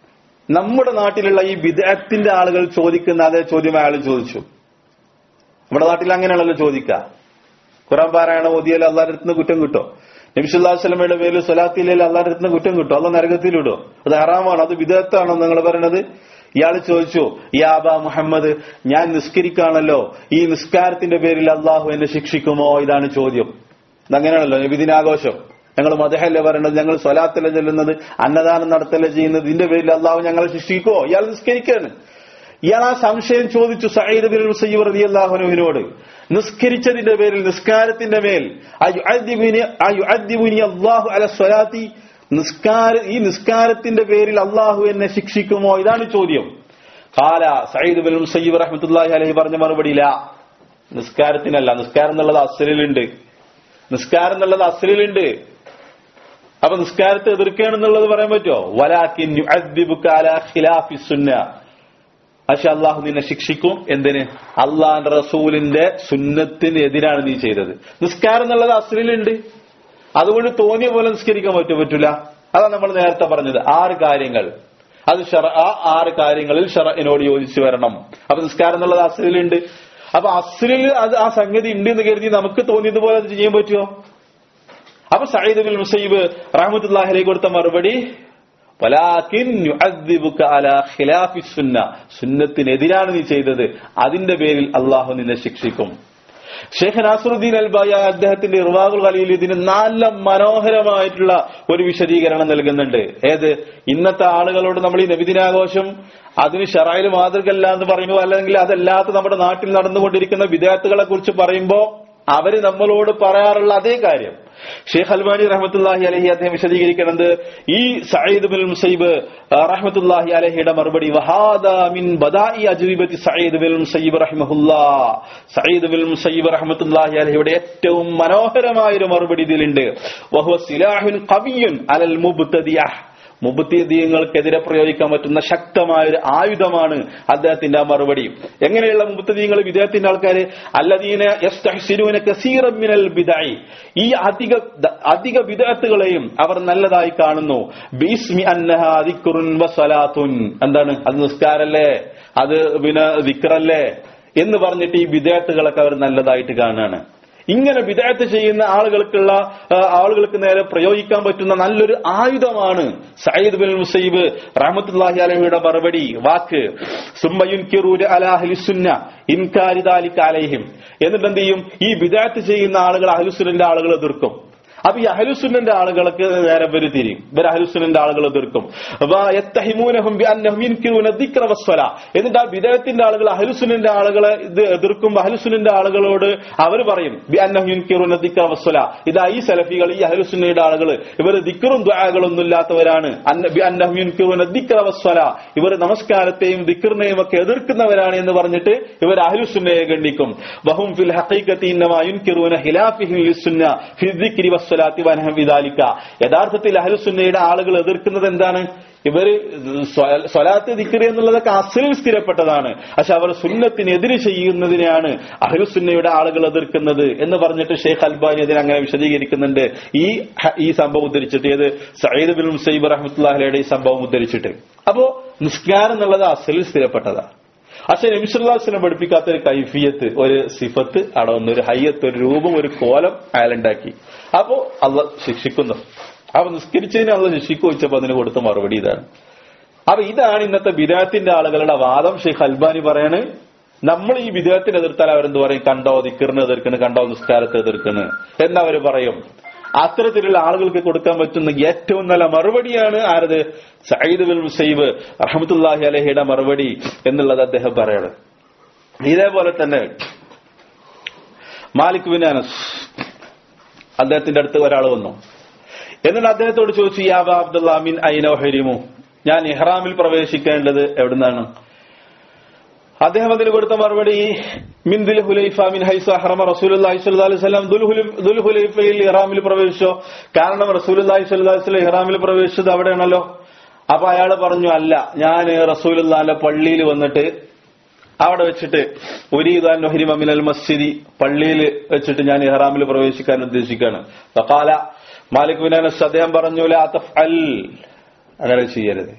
നമ്മുടെ നാട്ടിലുള്ള ഈ വിദഗ്ധത്തിന്റെ ആളുകൾ ചോദിക്കുന്ന അതേ ചോദ്യം അയാൾ ചോദിച്ചു നമ്മുടെ നാട്ടിൽ അങ്ങനെയാണല്ലോ ചോദിക്കുക ഖുറാൻ പാരായണം ഓതിയാൽ അള്ളാഹരുടെ അടുത്ത് കുറ്റം കിട്ടോ നബിസുല്ലാ സ്വലമയുടെ പേരിൽ സ്വലാത്തിയില്ലെങ്കിൽ അള്ളാഹരുടെ അടുത്ത് കുറ്റം കിട്ടും അള്ള നരകത്തിലിടോ അത് ഹറാമാണ് അത് വിദഗ്ധാണോ നിങ്ങൾ പറയണത് ഇയാൾ ചോദിച്ചു യാബ മുഹമ്മദ് ഞാൻ നിസ്കരിക്കാണല്ലോ ഈ നിസ്കാരത്തിന്റെ പേരിൽ അള്ളാഹു എന്നെ ശിക്ഷിക്കുമോ ഇതാണ് ചോദ്യം ഇതങ്ങനെയാണല്ലോ നബിദിനാഘോഷം ഞങ്ങൾ മതഹല്ലേ പറയണത് ഞങ്ങൾ സ്വലാത്തല്ല ചെല്ലുന്നത് അന്നദാനം നടത്തല്ലേ ചെയ്യുന്നത് ഇതിന്റെ പേരിൽ അള്ളാഹു ഞങ്ങളെ ശിക്ഷിക്കുമോ ഇയാൾ നിസ്കരിക്കാണ് ഇയാൾ ആ സംശയം ചോദിച്ചു സയ്യിദ് ബിൻ മുസയ്യിബ് റളിയല്ലാഹുവിനോട് നിസ്കരിച്ചതിന്റെ പേരിൽ നിസ്കാരത്തിന്റെ മേൽ അയുഅദ്ദിബുനി അയുഅദ്ദിബുനി അല്ലാഹു അല സ്വലാത്തി നിസ്കാര ഈ നിസ്കാരത്തിന്റെ പേരിൽ അള്ളാഹു എന്നെ ശിക്ഷിക്കുമോ ഇതാണ് ചോദ്യം കാല സയ്യിദ് ബിൻ മുസയ്യിബ് റഹ്മത്തുള്ളാഹി അലൈഹി പറഞ്ഞ മറുപടിയില്ല നിസ്കാരത്തിനല്ല നിസ്കാരം എന്നുള്ളത് അസലിലുണ്ട് നിസ്കാരം എന്നുള്ളത് അസലിലുണ്ട് അപ്പൊ നിസ്കാരത്തെ എതിർക്കുകയാണെന്നുള്ളത് പറയാൻ പറ്റുമോ വലാക്കിൻ യുഅദ്ദിബുക അലാ ഖിലാഫി സുന്ന പക്ഷെ അള്ളാഹു നിന്നെ ശിക്ഷിക്കും എന്തിന് അള്ളാന്റെ റസൂലിന്റെ സുന്നത്തിന് എതിരാണ് നീ ചെയ്തത് നിസ്കാരം എന്നുള്ളത് അസ്ലിലുണ്ട് അതുകൊണ്ട് തോന്നിയ പോലെ നിസ്കരിക്കാൻ പറ്റും പറ്റൂല അതാണ് നമ്മൾ നേരത്തെ പറഞ്ഞത് ആറ് കാര്യങ്ങൾ അത് ഷറ ആ ആറ് കാര്യങ്ങളിൽ ഷറഇനോട് യോജിച്ചു വരണം അപ്പൊ നിസ്കാരം എന്നുള്ളത് അസ്ലിലുണ്ട് അപ്പൊ അസ്ലിൽ അത് ആ സംഗതി ഉണ്ട് എന്ന് കരുതി നമുക്ക് തോന്നിയതുപോലെ അത് ചെയ്യാൻ പറ്റുമോ അപ്പൊ സയ്യിദ് ബിൻ മുസൈബ് റഹ്മത്തുല്ലാഹിലേക്ക് കൊടുത്ത മറുപടി വലാകിൻ യുഅദ്ദിബുക അലാ ഖിലാഫി സുന്ന സുന്നത്തിനെതിരാണ് നീ ചെയ്തത് അതിന്റെ പേരിൽ അള്ളാഹു നിന്നെ ശിക്ഷിക്കും ഷെയ്ഖ് നാസറുദ്ദീൻ അൽബായ അദ്ദേഹത്തിന്റെ ഇർവാഖുൽ ഖലീൽ ഇതിന് നല്ല മനോഹരമായിട്ടുള്ള ഒരു വിശദീകരണം നൽകുന്നുണ്ട് ഏത് ഇന്നത്തെ ആളുകളോട് നമ്മൾ ഈ നബിദിനാഘോഷം അതിന് ഷറായിൽ മാതൃകല്ല എന്ന് പറയുമ്പോൾ അല്ലെങ്കിൽ അതല്ലാത്ത നമ്മുടെ നാട്ടിൽ നടന്നുകൊണ്ടിരിക്കുന്ന വിദ്യാർത്ഥികളെ കുറിച്ച് പറയുമ്പോൾ അവര് നമ്മളോട് പറയാറുള്ള അതേ കാര്യം ഷെയ്ഖ് അൽബാനി റഹ്മത്തുല്ലാഹി അലഹി അദ്ദേഹം വിശദീകരിക്കുന്നത് ഈ സയ്യിദ് ബിൻ മുസൈബ് റഹ്മത്തുല്ലാഹി അലഹിയുടെ മറുപടി വഹാദ മിൻ ബദായി അജ്വിബത്തി സയ്യിദ് ബിൻ മുസൈബ് റഹ്മഹുല്ലാ സയ്യിദ് ബിൻ മുസൈബ് റഹ്മത്തുല്ലാഹി അലഹിയുടെ ഏറ്റവും മനോഹരമായ ഒരു മറുപടി ഇതിലുണ്ട് വഹുവ സിലാഹുൻ കവിയുൻ അലൽ മുബ്തദിയഹ് മുബുദ്ധീയങ്ങൾക്കെതിരെ പ്രയോഗിക്കാൻ പറ്റുന്ന ശക്തമായ ഒരു ആയുധമാണ് അദ്ദേഹത്തിന്റെ ആ മറുപടി എങ്ങനെയുള്ള മുബുദ്ധീയങ്ങൾ വിദേഹത്തിന്റെ ആൾക്കാര് അല്ലദീന യസ്തഹ്സിനൂന കസീറൻ മിനൽ ബിദഅി ഈ അധിക അധിക വിദഅത്തുകളെയും അവർ നല്ലതായി കാണുന്നു ബിസ്മി അന്നഹാ ദിക്റുൻ വസലാത്തുൻ എന്താണ് അത് നിസ്കാരല്ലേ അത് പിന്നെ ദിക്റല്ലേ എന്ന് പറഞ്ഞിട്ട് ഈ വിദേഹത്തുകളൊക്കെ അവർ നല്ലതായിട്ട് കാണുകയാണ് ഇങ്ങനെ വിദഗ്ധ ചെയ്യുന്ന ആളുകൾക്കുള്ള ആ, ആളുകൾക്ക് നേരെ പ്രയോഗിക്കാൻ പറ്റുന്ന നല്ലൊരു ആയുധമാണ് സയ്യിദ് ബിൻ മുസൈബ് റഹ്മത്തുല്ലാഹി അലഹിയുടെ മറുപടി വാക്ക് സുമ്മയുൻകിറൂര അലാ അഹ്ലിസുന്ന ഇൻകാരിദാലിക അലൈഹിം എന്നിട്ട് എന്ത് ചെയ്യും ഈ വിദഗ്ധ ചെയ്യുന്ന ആളുകൾ അഹ്ലുസുന്നന്റെ ആളുകൾ എതിർക്കും അപ്പൊ ഈ അഹലുസുന്നന്റെ ആളുകൾക്ക് നേരെ ഇവര് തിരിയും ഇവർ അഹലുസുന്നന്റെ ആളുകൾ എതിർക്കും അപ്പൊ യത്തഹിമൂനഹും ബിഅന്നഹും യുൻകിറൂന ദിക്റ വസ്സല എന്നിട്ട് ആ വിദേഹത്തിന്റെ ആളുകൾ അഹലുസുന്നന്റെ ആളുകളെ ഇത് എതിർക്കും അഹലുസുന്നന്റെ ആളുകളോട് അവർ പറയും ബിഅന്നഹും യുൻകിറൂന ദിക്റ വസ്സല ഇതാ ഈ സലഫികൾ ഈ അഹലുസുന്നയുടെ ആളുകൾ ഇവർ ദിക്റും ദുആകളൊന്നും ഇല്ലാത്തവരാണ് അന്ന ബിഅന്നഹും യുൻകിറൂന ദിക്റ വസ്സല ഇവർ നമസ്കാരത്തെയും ദിക്റിനെയും ഒക്കെ എതിർക്കുന്നവരാണ് എന്ന് പറഞ്ഞിട്ട് ഇവർ അഹലുസുന്നയെ ഗണ്ണിക്കും വഹും ഫിൽ ഹഖീഖത്തി ഇന്നമാ യുൻകിറൂന ഖിലാഫിഹിം ലിസുന്ന ഫി ദിക്രി വസ്സലാത്തി വനഹം വിദാലിക യഥാർത്ഥത്തിൽ അഹലുസുന്നയുടെ ആളുകൾ എതിർക്കുന്നത് എന്താണ് ഇവര് സ്വ- സ്വലാത്ത് ദിക്രി എന്നുള്ളതൊക്കെ അസലിൽ സ്ഥിരപ്പെട്ടതാണ് പക്ഷെ അവർ സുന്നത്തിനെതിരെ ചെയ്യുന്നതിനെയാണ് അഹലുസുന്നയുടെ ആളുകൾ എതിർക്കുന്നത് എന്ന് പറഞ്ഞിട്ട് ഷെയ്ഖ് അൽബാനി അതിനെ അങ്ങനെ വിശദീകരിക്കുന്നുണ്ട് ഈ ഹ- ഈ സംഭവം ഉദ്ധരിച്ചിട്ട് ഏത് സയ്യിദ് ബിൻ മുസൈബ് റഹ്മത്തുല്ലാഹിയുടെ ഈ സംഭവം ഉദ്ധരിച്ചിട്ട് അപ്പോ നിസ്കാരം എന്നുള്ളത് അസലിൽ സ്ഥിരപ്പെട്ടതാണ് പക്ഷെ നബിസുല്ലാസിനെ പഠിപ്പിക്കാത്ത ഒരു കൈഫിയത്ത് ഒരു സിഫത്ത് അവിടെ വന്നു ഒരു ഹയ്യത്ത് ഒരു രൂപം ഒരു കോലം അയാളുണ്ടാക്കി അപ്പോ അള്ള ശിക്ഷിക്കുന്നു അപ്പൊ നിസ്കരിച്ചതിന് അള്ള ശിക്ഷിക്കു വെച്ചപ്പോ അതിന് കൊടുത്ത മറുപടി ഇതാണ് അപ്പൊ ഇതാണ് ഇന്നത്തെ ബിദാത്തിന്റെ ആളുകളുടെ വാദം ഷെയ്ഖ് അൽബാനി പറയാണ് നമ്മൾ ഈ വിദേഹത്തിന് എതിർത്താൽ അവരെന്ത് പറയും കണ്ടോ ദിക്കറിന് എതിർക്കണ് കണ്ടോ നിസ്കാരത്തെ എതിർക്കണ് എന്നവര് പറയും അത്തരത്തിലുള്ള ആളുകൾക്ക് കൊടുക്കാൻ പറ്റുന്ന ഏറ്റവും നല്ല മറുപടിയാണ് ആരത് സയ്യിദ് ബിൻ മുസൈബ് റഹമത്തുല്ലാഹി അലഹിയുടെ മറുപടി എന്നുള്ളത് അദ്ദേഹം പറയാണ് ഇതേപോലെ തന്നെ മാലിക് ബിൻ അനസ് അദ്ദേഹത്തിന്റെ അടുത്ത് ഒരാൾ വന്നു എന്നിട്ട് അദ്ദേഹത്തോട് ചോദിച്ചു യാബ അബ്ദുള്ള മിൻ ഐനോ ഹരിമു ഞാൻ ഇഹ്റാമിൽ പ്രവേശിക്കേണ്ടത് എവിടുന്നാണ് അദ്ദേഹം അതിന് കൊടുത്ത മറുപടി മിൻ ദുൽ ഹുലൈഫ മിൻ ഹൈസ ഹറമ റസൂലുള്ളാഹി സ്വല്ലല്ലാഹു അലൈഹി വസല്ലം ദുൽ ഹുലൈ- ദുൽ ഹുലൈഫയിൽ ഇഹ്റാമിൽ പ്രവേശിച്ചോ കാരണം റസൂലുള്ളാഹി സ്വല്ലല്ലാഹു അലൈഹി വസല്ലം ഇഹ്റാമിൽ പ്രവേശിച്ചത് അവിടെയാണല്ലോ അപ്പൊ അയാൾ പറഞ്ഞു അല്ല ഞാൻ റസൂലുള്ളാഹിന്റെ പള്ളിയിൽ വന്നിട്ട് അവിടെ വെച്ചിട്ട് ഉരീദാൻ നൊഹരിമ മിനൽ മസ്ജിദി പള്ളിയിൽ വെച്ചിട്ട് ഞാൻ ഇഹ്റാമിൽ പ്രവേശിക്കാൻ ഉദ്ദേശിക്കുകയാണ് ഫഖാല മാലിക് ബിൻ അനസ് അദ്ദേഹം പറഞ്ഞു ലാ തഫ്അൽ അങ്ങനെ ചെയ്യരുത്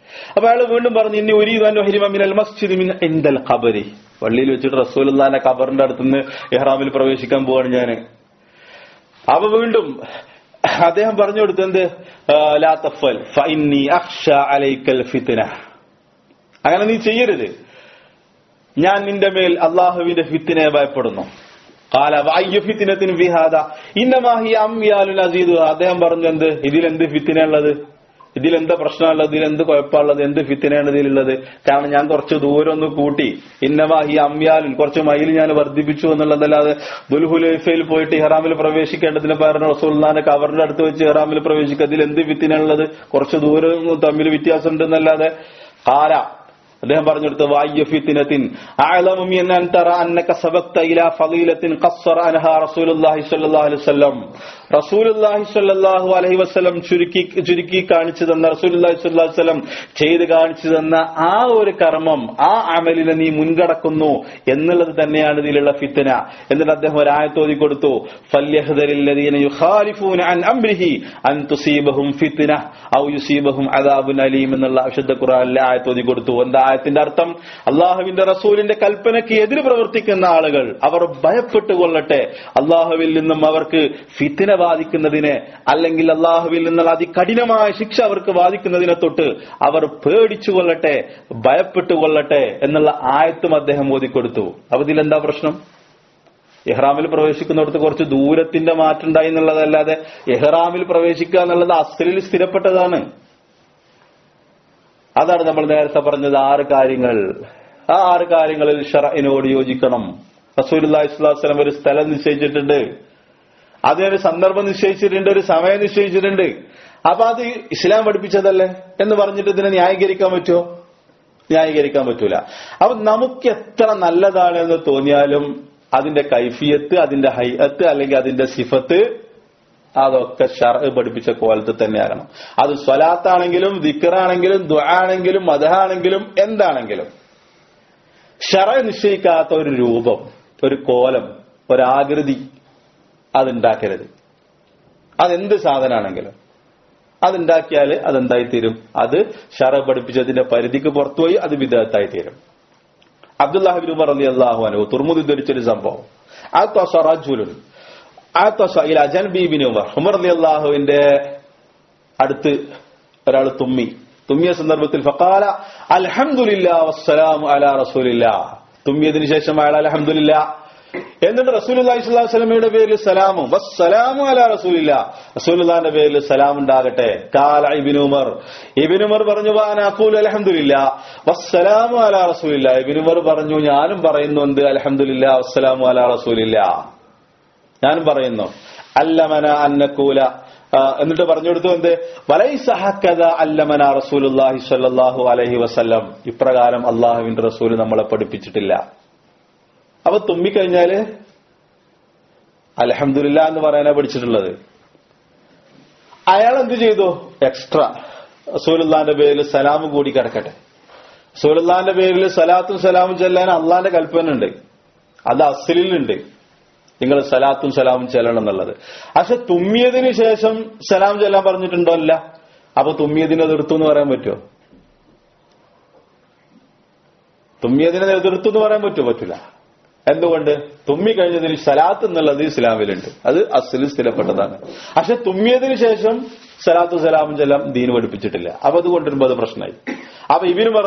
അപ്പൊ അയാൾ വീണ്ടും പറഞ്ഞു ഇനി ഒരു മസ്ജിദ് മിൻ ഇന്ദൽ ഖബരി പള്ളിയിൽ വെച്ചിട്ട് റസൂലുള്ളാന്റെ ഖബറിന്റെ അടുത്തുനിന്ന് ഇഹ്റാമിൽ പ്രവേശിക്കാൻ പോവാണ് ഞാന് അപ്പൊ വീണ്ടും അദ്ദേഹം പറഞ്ഞു കൊടുത്തു എന്ത് ആ, ലാ തഫൽ ഫഇന്നി അഖ്ഷ അലൈക്കൽ ഫിത്ന അങ്ങനെ നീ ചെയ്യരുത് ഞാൻ നിന്റെ മേൽ അള്ളാഹുവിന്റെ ഫിത്തിനെ ഭയപ്പെടുന്നു കാല വായ്യ ഫിത്തിനത്തിന് വിഹാദ ഇന്നമാഹി അമ്യാലുൽ അസീദ് അദ്ദേഹം പറഞ്ഞു എന്ത് ഇതിലെന്ത് ഫിത്തിന ഉള്ളത് ഇതിലെന്താ പ്രശ്നമുള്ളത് ഇതിലെന്ത് കുഴപ്പമുള്ളത് എന്ത് ഫിത്തിനാണ് ഇതിലുള്ളത് കാരണം ഞാൻ കുറച്ച് ദൂരം ഒന്ന് കൂട്ടി ഇന്നമാഹി അമ്യാലുൻ കുറച്ച് മൈൽ ഞാൻ വർദ്ധിപ്പിച്ചു എന്നുള്ളതല്ലാതെ ദുൽഹുലൈഫയിൽ പോയിട്ട് ഇഹ്റാമിൽ പ്രവേശിക്കേണ്ടതിന് പകരം റസൂൽനാന്റെ കവറിന്റെ അടുത്ത് വെച്ച് ഇഹ്റാമിൽ പ്രവേശിക്കുക അതിൽ എന്ത് ഫിത്തിനുള്ളത് കുറച്ച് ദൂരം തമ്മിൽ വ്യത്യാസം ഉണ്ടെന്നല്ലാതെ കാല അദ്ദേഹം പറഞ്ഞെടുത്ത് വായ്യ ഫിത്തിനത്തിൻ അഅലമു മിൻ അൻ തറ അന്നക സബക്ത ഇലാ ഫളീലത്തിൻ ഖസ്സറ അൻഹാ റസൂലുള്ളാഹി സ്വല്ലല്ലാഹു അലൈഹി വസല്ലം റസൂലുള്ളാഹി സ്വല്ലല്ലാഹു അലൈഹി വസല്ലം ചുരുക്കി ചുരുക്കി കാണിച്ചു തന്ന റസൂലുള്ളാഹി സ്വല്ലല്ലാഹു അലൈഹി വസല്ലം ചെയ്ത് കാണിച്ചു തന്ന ആ ഒരു കർമ്മം ആ അമലിനെ നീ മുൻകടക്കുന്നു എന്നുള്ളത് തന്നെയാണ് ഇതിലുള്ള ഫിത്തന എന്നിട്ട് അദ്ദേഹം ഒരു ആയത്തോതി കൊടുത്തു ഫല്യഹ്ദരില്ലദീന യുഖാലിഫൂന അൻ അംരിഹി അൻ തുസീബഹും ഫിത്ന ഔ യുസീബഹും അദാബുൻ അലീം എന്നുള്ള വിശുദ്ധ ഖുർആനിലെ ആയത്തോതി കൊടുത്തു എന്താ ആയത്തിന്റെ അർത്ഥം അള്ളാഹുവിന്റെ റസൂലിന്റെ കൽപ്പനയ്ക്ക് എതിര് പ്രവർത്തിക്കുന്ന ആളുകൾ അവർ ഭയപ്പെട്ടു കൊള്ളട്ടെ അള്ളാഹുവിൽ നിന്നും അവർക്ക് ഫിത്തിന ബാധിക്കുന്നതിനെ അല്ലെങ്കിൽ അള്ളാഹുവിൽ നിന്നുള്ള അതികഠിനമായ ശിക്ഷ അവർക്ക് ബാധിക്കുന്നതിനെ തൊട്ട് അവർ പേടിച്ചു കൊള്ളട്ടെ ഭയപ്പെട്ടു കൊള്ളട്ടെ എന്നുള്ള ആയത്തും അദ്ദേഹം ഓതിക്കൊടുത്തു അപ്പൊ ഇതിലെന്താ പ്രശ്നം ഇഹ്റാമിൽ പ്രവേശിക്കുന്നിടത്ത് കുറച്ച് ദൂരത്തിന്റെ മാറ്റം ഉണ്ടായി എന്നുള്ളതല്ലാതെ ഇഹ്റാമിൽ പ്രവേശിക്കുക എന്നുള്ളത് അസ്ലിൽ സ്ഥിരപ്പെട്ടതാണ് അതാണ് നമ്മൾ നേരത്തെ പറഞ്ഞത് ആറ് കാര്യങ്ങൾ ആ ആറ് കാര്യങ്ങളിൽ ഷറഇനോട് യോജിക്കണം റസൂലുള്ളാഹി സ്വല്ലല്ലാഹു അലൈഹി വസല്ലം ഒരു സ്ഥലം നിശ്ചയിച്ചിട്ടുണ്ട് അതിനൊരു സന്ദർഭം നിശ്ചയിച്ചിട്ടുണ്ട് ഒരു സമയം നിശ്ചയിച്ചിട്ടുണ്ട് അപ്പൊ അത് ഇസ്ലാം പഠിപ്പിച്ചതല്ലേ എന്ന് പറഞ്ഞിട്ട് ഇതിനെ ന്യായീകരിക്കാൻ പറ്റുമോ ന്യായീകരിക്കാൻ പറ്റൂല അപ്പൊ നമുക്ക് എത്ര നല്ലതാണ് എന്ന് തോന്നിയാലും അതിന്റെ കൈഫിയത്ത് അതിന്റെ ഹൈഅത്ത് അല്ലെങ്കിൽ അതിന്റെ സിഫത്ത് അതൊക്കെ ഷർ പഠിപ്പിച്ച കോലത്തിൽ തന്നെയാകണം അത് സ്വലാത്താണെങ്കിലും ദിക്കറാണെങ്കിലും ദ്വാണെങ്കിലും മതഹാണെങ്കിലും എന്താണെങ്കിലും ഷറ നിശ്ചയിക്കാത്ത ഒരു രൂപം ഒരു കോലം ഒരാകൃതി അതുണ്ടാക്കരുത് അതെന്ത് സാധനമാണെങ്കിലും അതുണ്ടാക്കിയാൽ അതെന്തായിത്തീരും അത് ഷറ പഠിപ്പിച്ചതിന്റെ പരിധിക്ക് പുറത്തുപോയി അത് വിദഗ്ധത്തായി തീരും അബ്ദുല്ലാഹിബിൻ ഉമർ അലി അള്ളാഹു അനു തുർമുദി ധരിച്ചൊരു സംഭവം ആ തൊസറജുലുൻ ആ തൊസ ഇല ജൻബീബിൻ ഉമർ ഉമർ അലി അള്ളാഹുവിന്റെ അടുത്ത് ഒരാൾ തുമ്മി തുമ്മിയ സന്ദർഭത്തിൽ ഫക്കാല അൽഹംദുലില്ലാ വസ്സലാമു അലാ റസൂലില്ലാ തുമ്മിയതിനു ശേഷം അയാൾ അലഹമുല്ല എന്നിട്ട് റസൂലുള്ളാഹി സ്വല്ലല്ലാഹു അലൈഹി വസല്ലമയുടെ പേരിൽ സലാമും വസ്സലാമു അലാ റസൂലില്ല റസൂലുള്ളാഹിന്റെ പേരിൽ സലാം ഉണ്ടാകട്ടെ കാല ഇബ്നു ഉമർ ഇബ്നു ഉമർ പറഞ്ഞു വാന അഖൂലു അൽഹംദുലില്ലാ വസ്സലാമു അലാ റസൂലില്ല ഇബ്നു ഉമർ പറഞ്ഞു ഞാനും പറയുന്നു എന്ത് അൽഹംദുലില്ലാ വസ്സലാമു അലാ റസൂലില്ല ഞാനും പറയുന്നു അല്ലമന അന്നക്കൂല ആ, എന്നിട്ട് പറഞ്ഞു കൊടുത്തു എന്ത് വലൈസഹക്കഥ അല്ലമന റസൂലുള്ളാഹി സ്വല്ലല്ലാഹു അലൈഹി വസല്ലം ഇപ്രകാരം അള്ളാഹുവിന്റെ റസൂൽ നമ്മളെ പഠിപ്പിച്ചിട്ടില്ല അപ്പൊ തുമ്മിക്കഴിഞ്ഞാല് അലഹമില്ല എന്ന് പറയാനാ പഠിച്ചിട്ടുള്ളത് അയാൾ എന്ത് ചെയ്തു എക്സ്ട്രാ റസൂലുള്ളാന്റെ പേരിൽ സലാം കൂടി കിടക്കട്ടെ റസൂലുള്ളാന്റെ പേരിൽ സലാത്തും സലാമും ചെല്ലാൻ അള്ളാന്റെ കൽപ്പന ഉണ്ട് അത് അസലിലുണ്ട് നിങ്ങൾ സലാത്തും സലാമും ചെല്ലണം എന്നുള്ളത് പക്ഷെ തുമ്മിയതിന് ശേഷം സലാം ചെല്ലാൻ പറഞ്ഞിട്ടുണ്ടോ അല്ല അപ്പൊ തുമ്മിയതിനെ എതിർത്തു എന്ന് പറയാൻ പറ്റുമോ തുമ്മിയതിനെ എതിർത്തു എന്ന് പറയാൻ പറ്റുമോ പറ്റില്ല എന്തുകൊണ്ട് തുമ്മി കഴിഞ്ഞതിന് സലാത്ത് എന്നുള്ളത് ഇസ്ലാമിലുണ്ട് അത് അസലിൽ സ്ഥിരപ്പെട്ടതാണ് പക്ഷെ തുമ്മിയതിനു ശേഷം സലാത്തു സലാമും ചെല്ലാം ദീന് പഠിപ്പിച്ചിട്ടില്ല അപ്പൊ അത് കൊണ്ടുവരുമ്പോ അത് പ്രശ്നമായി അപ്പൊ ഇവര്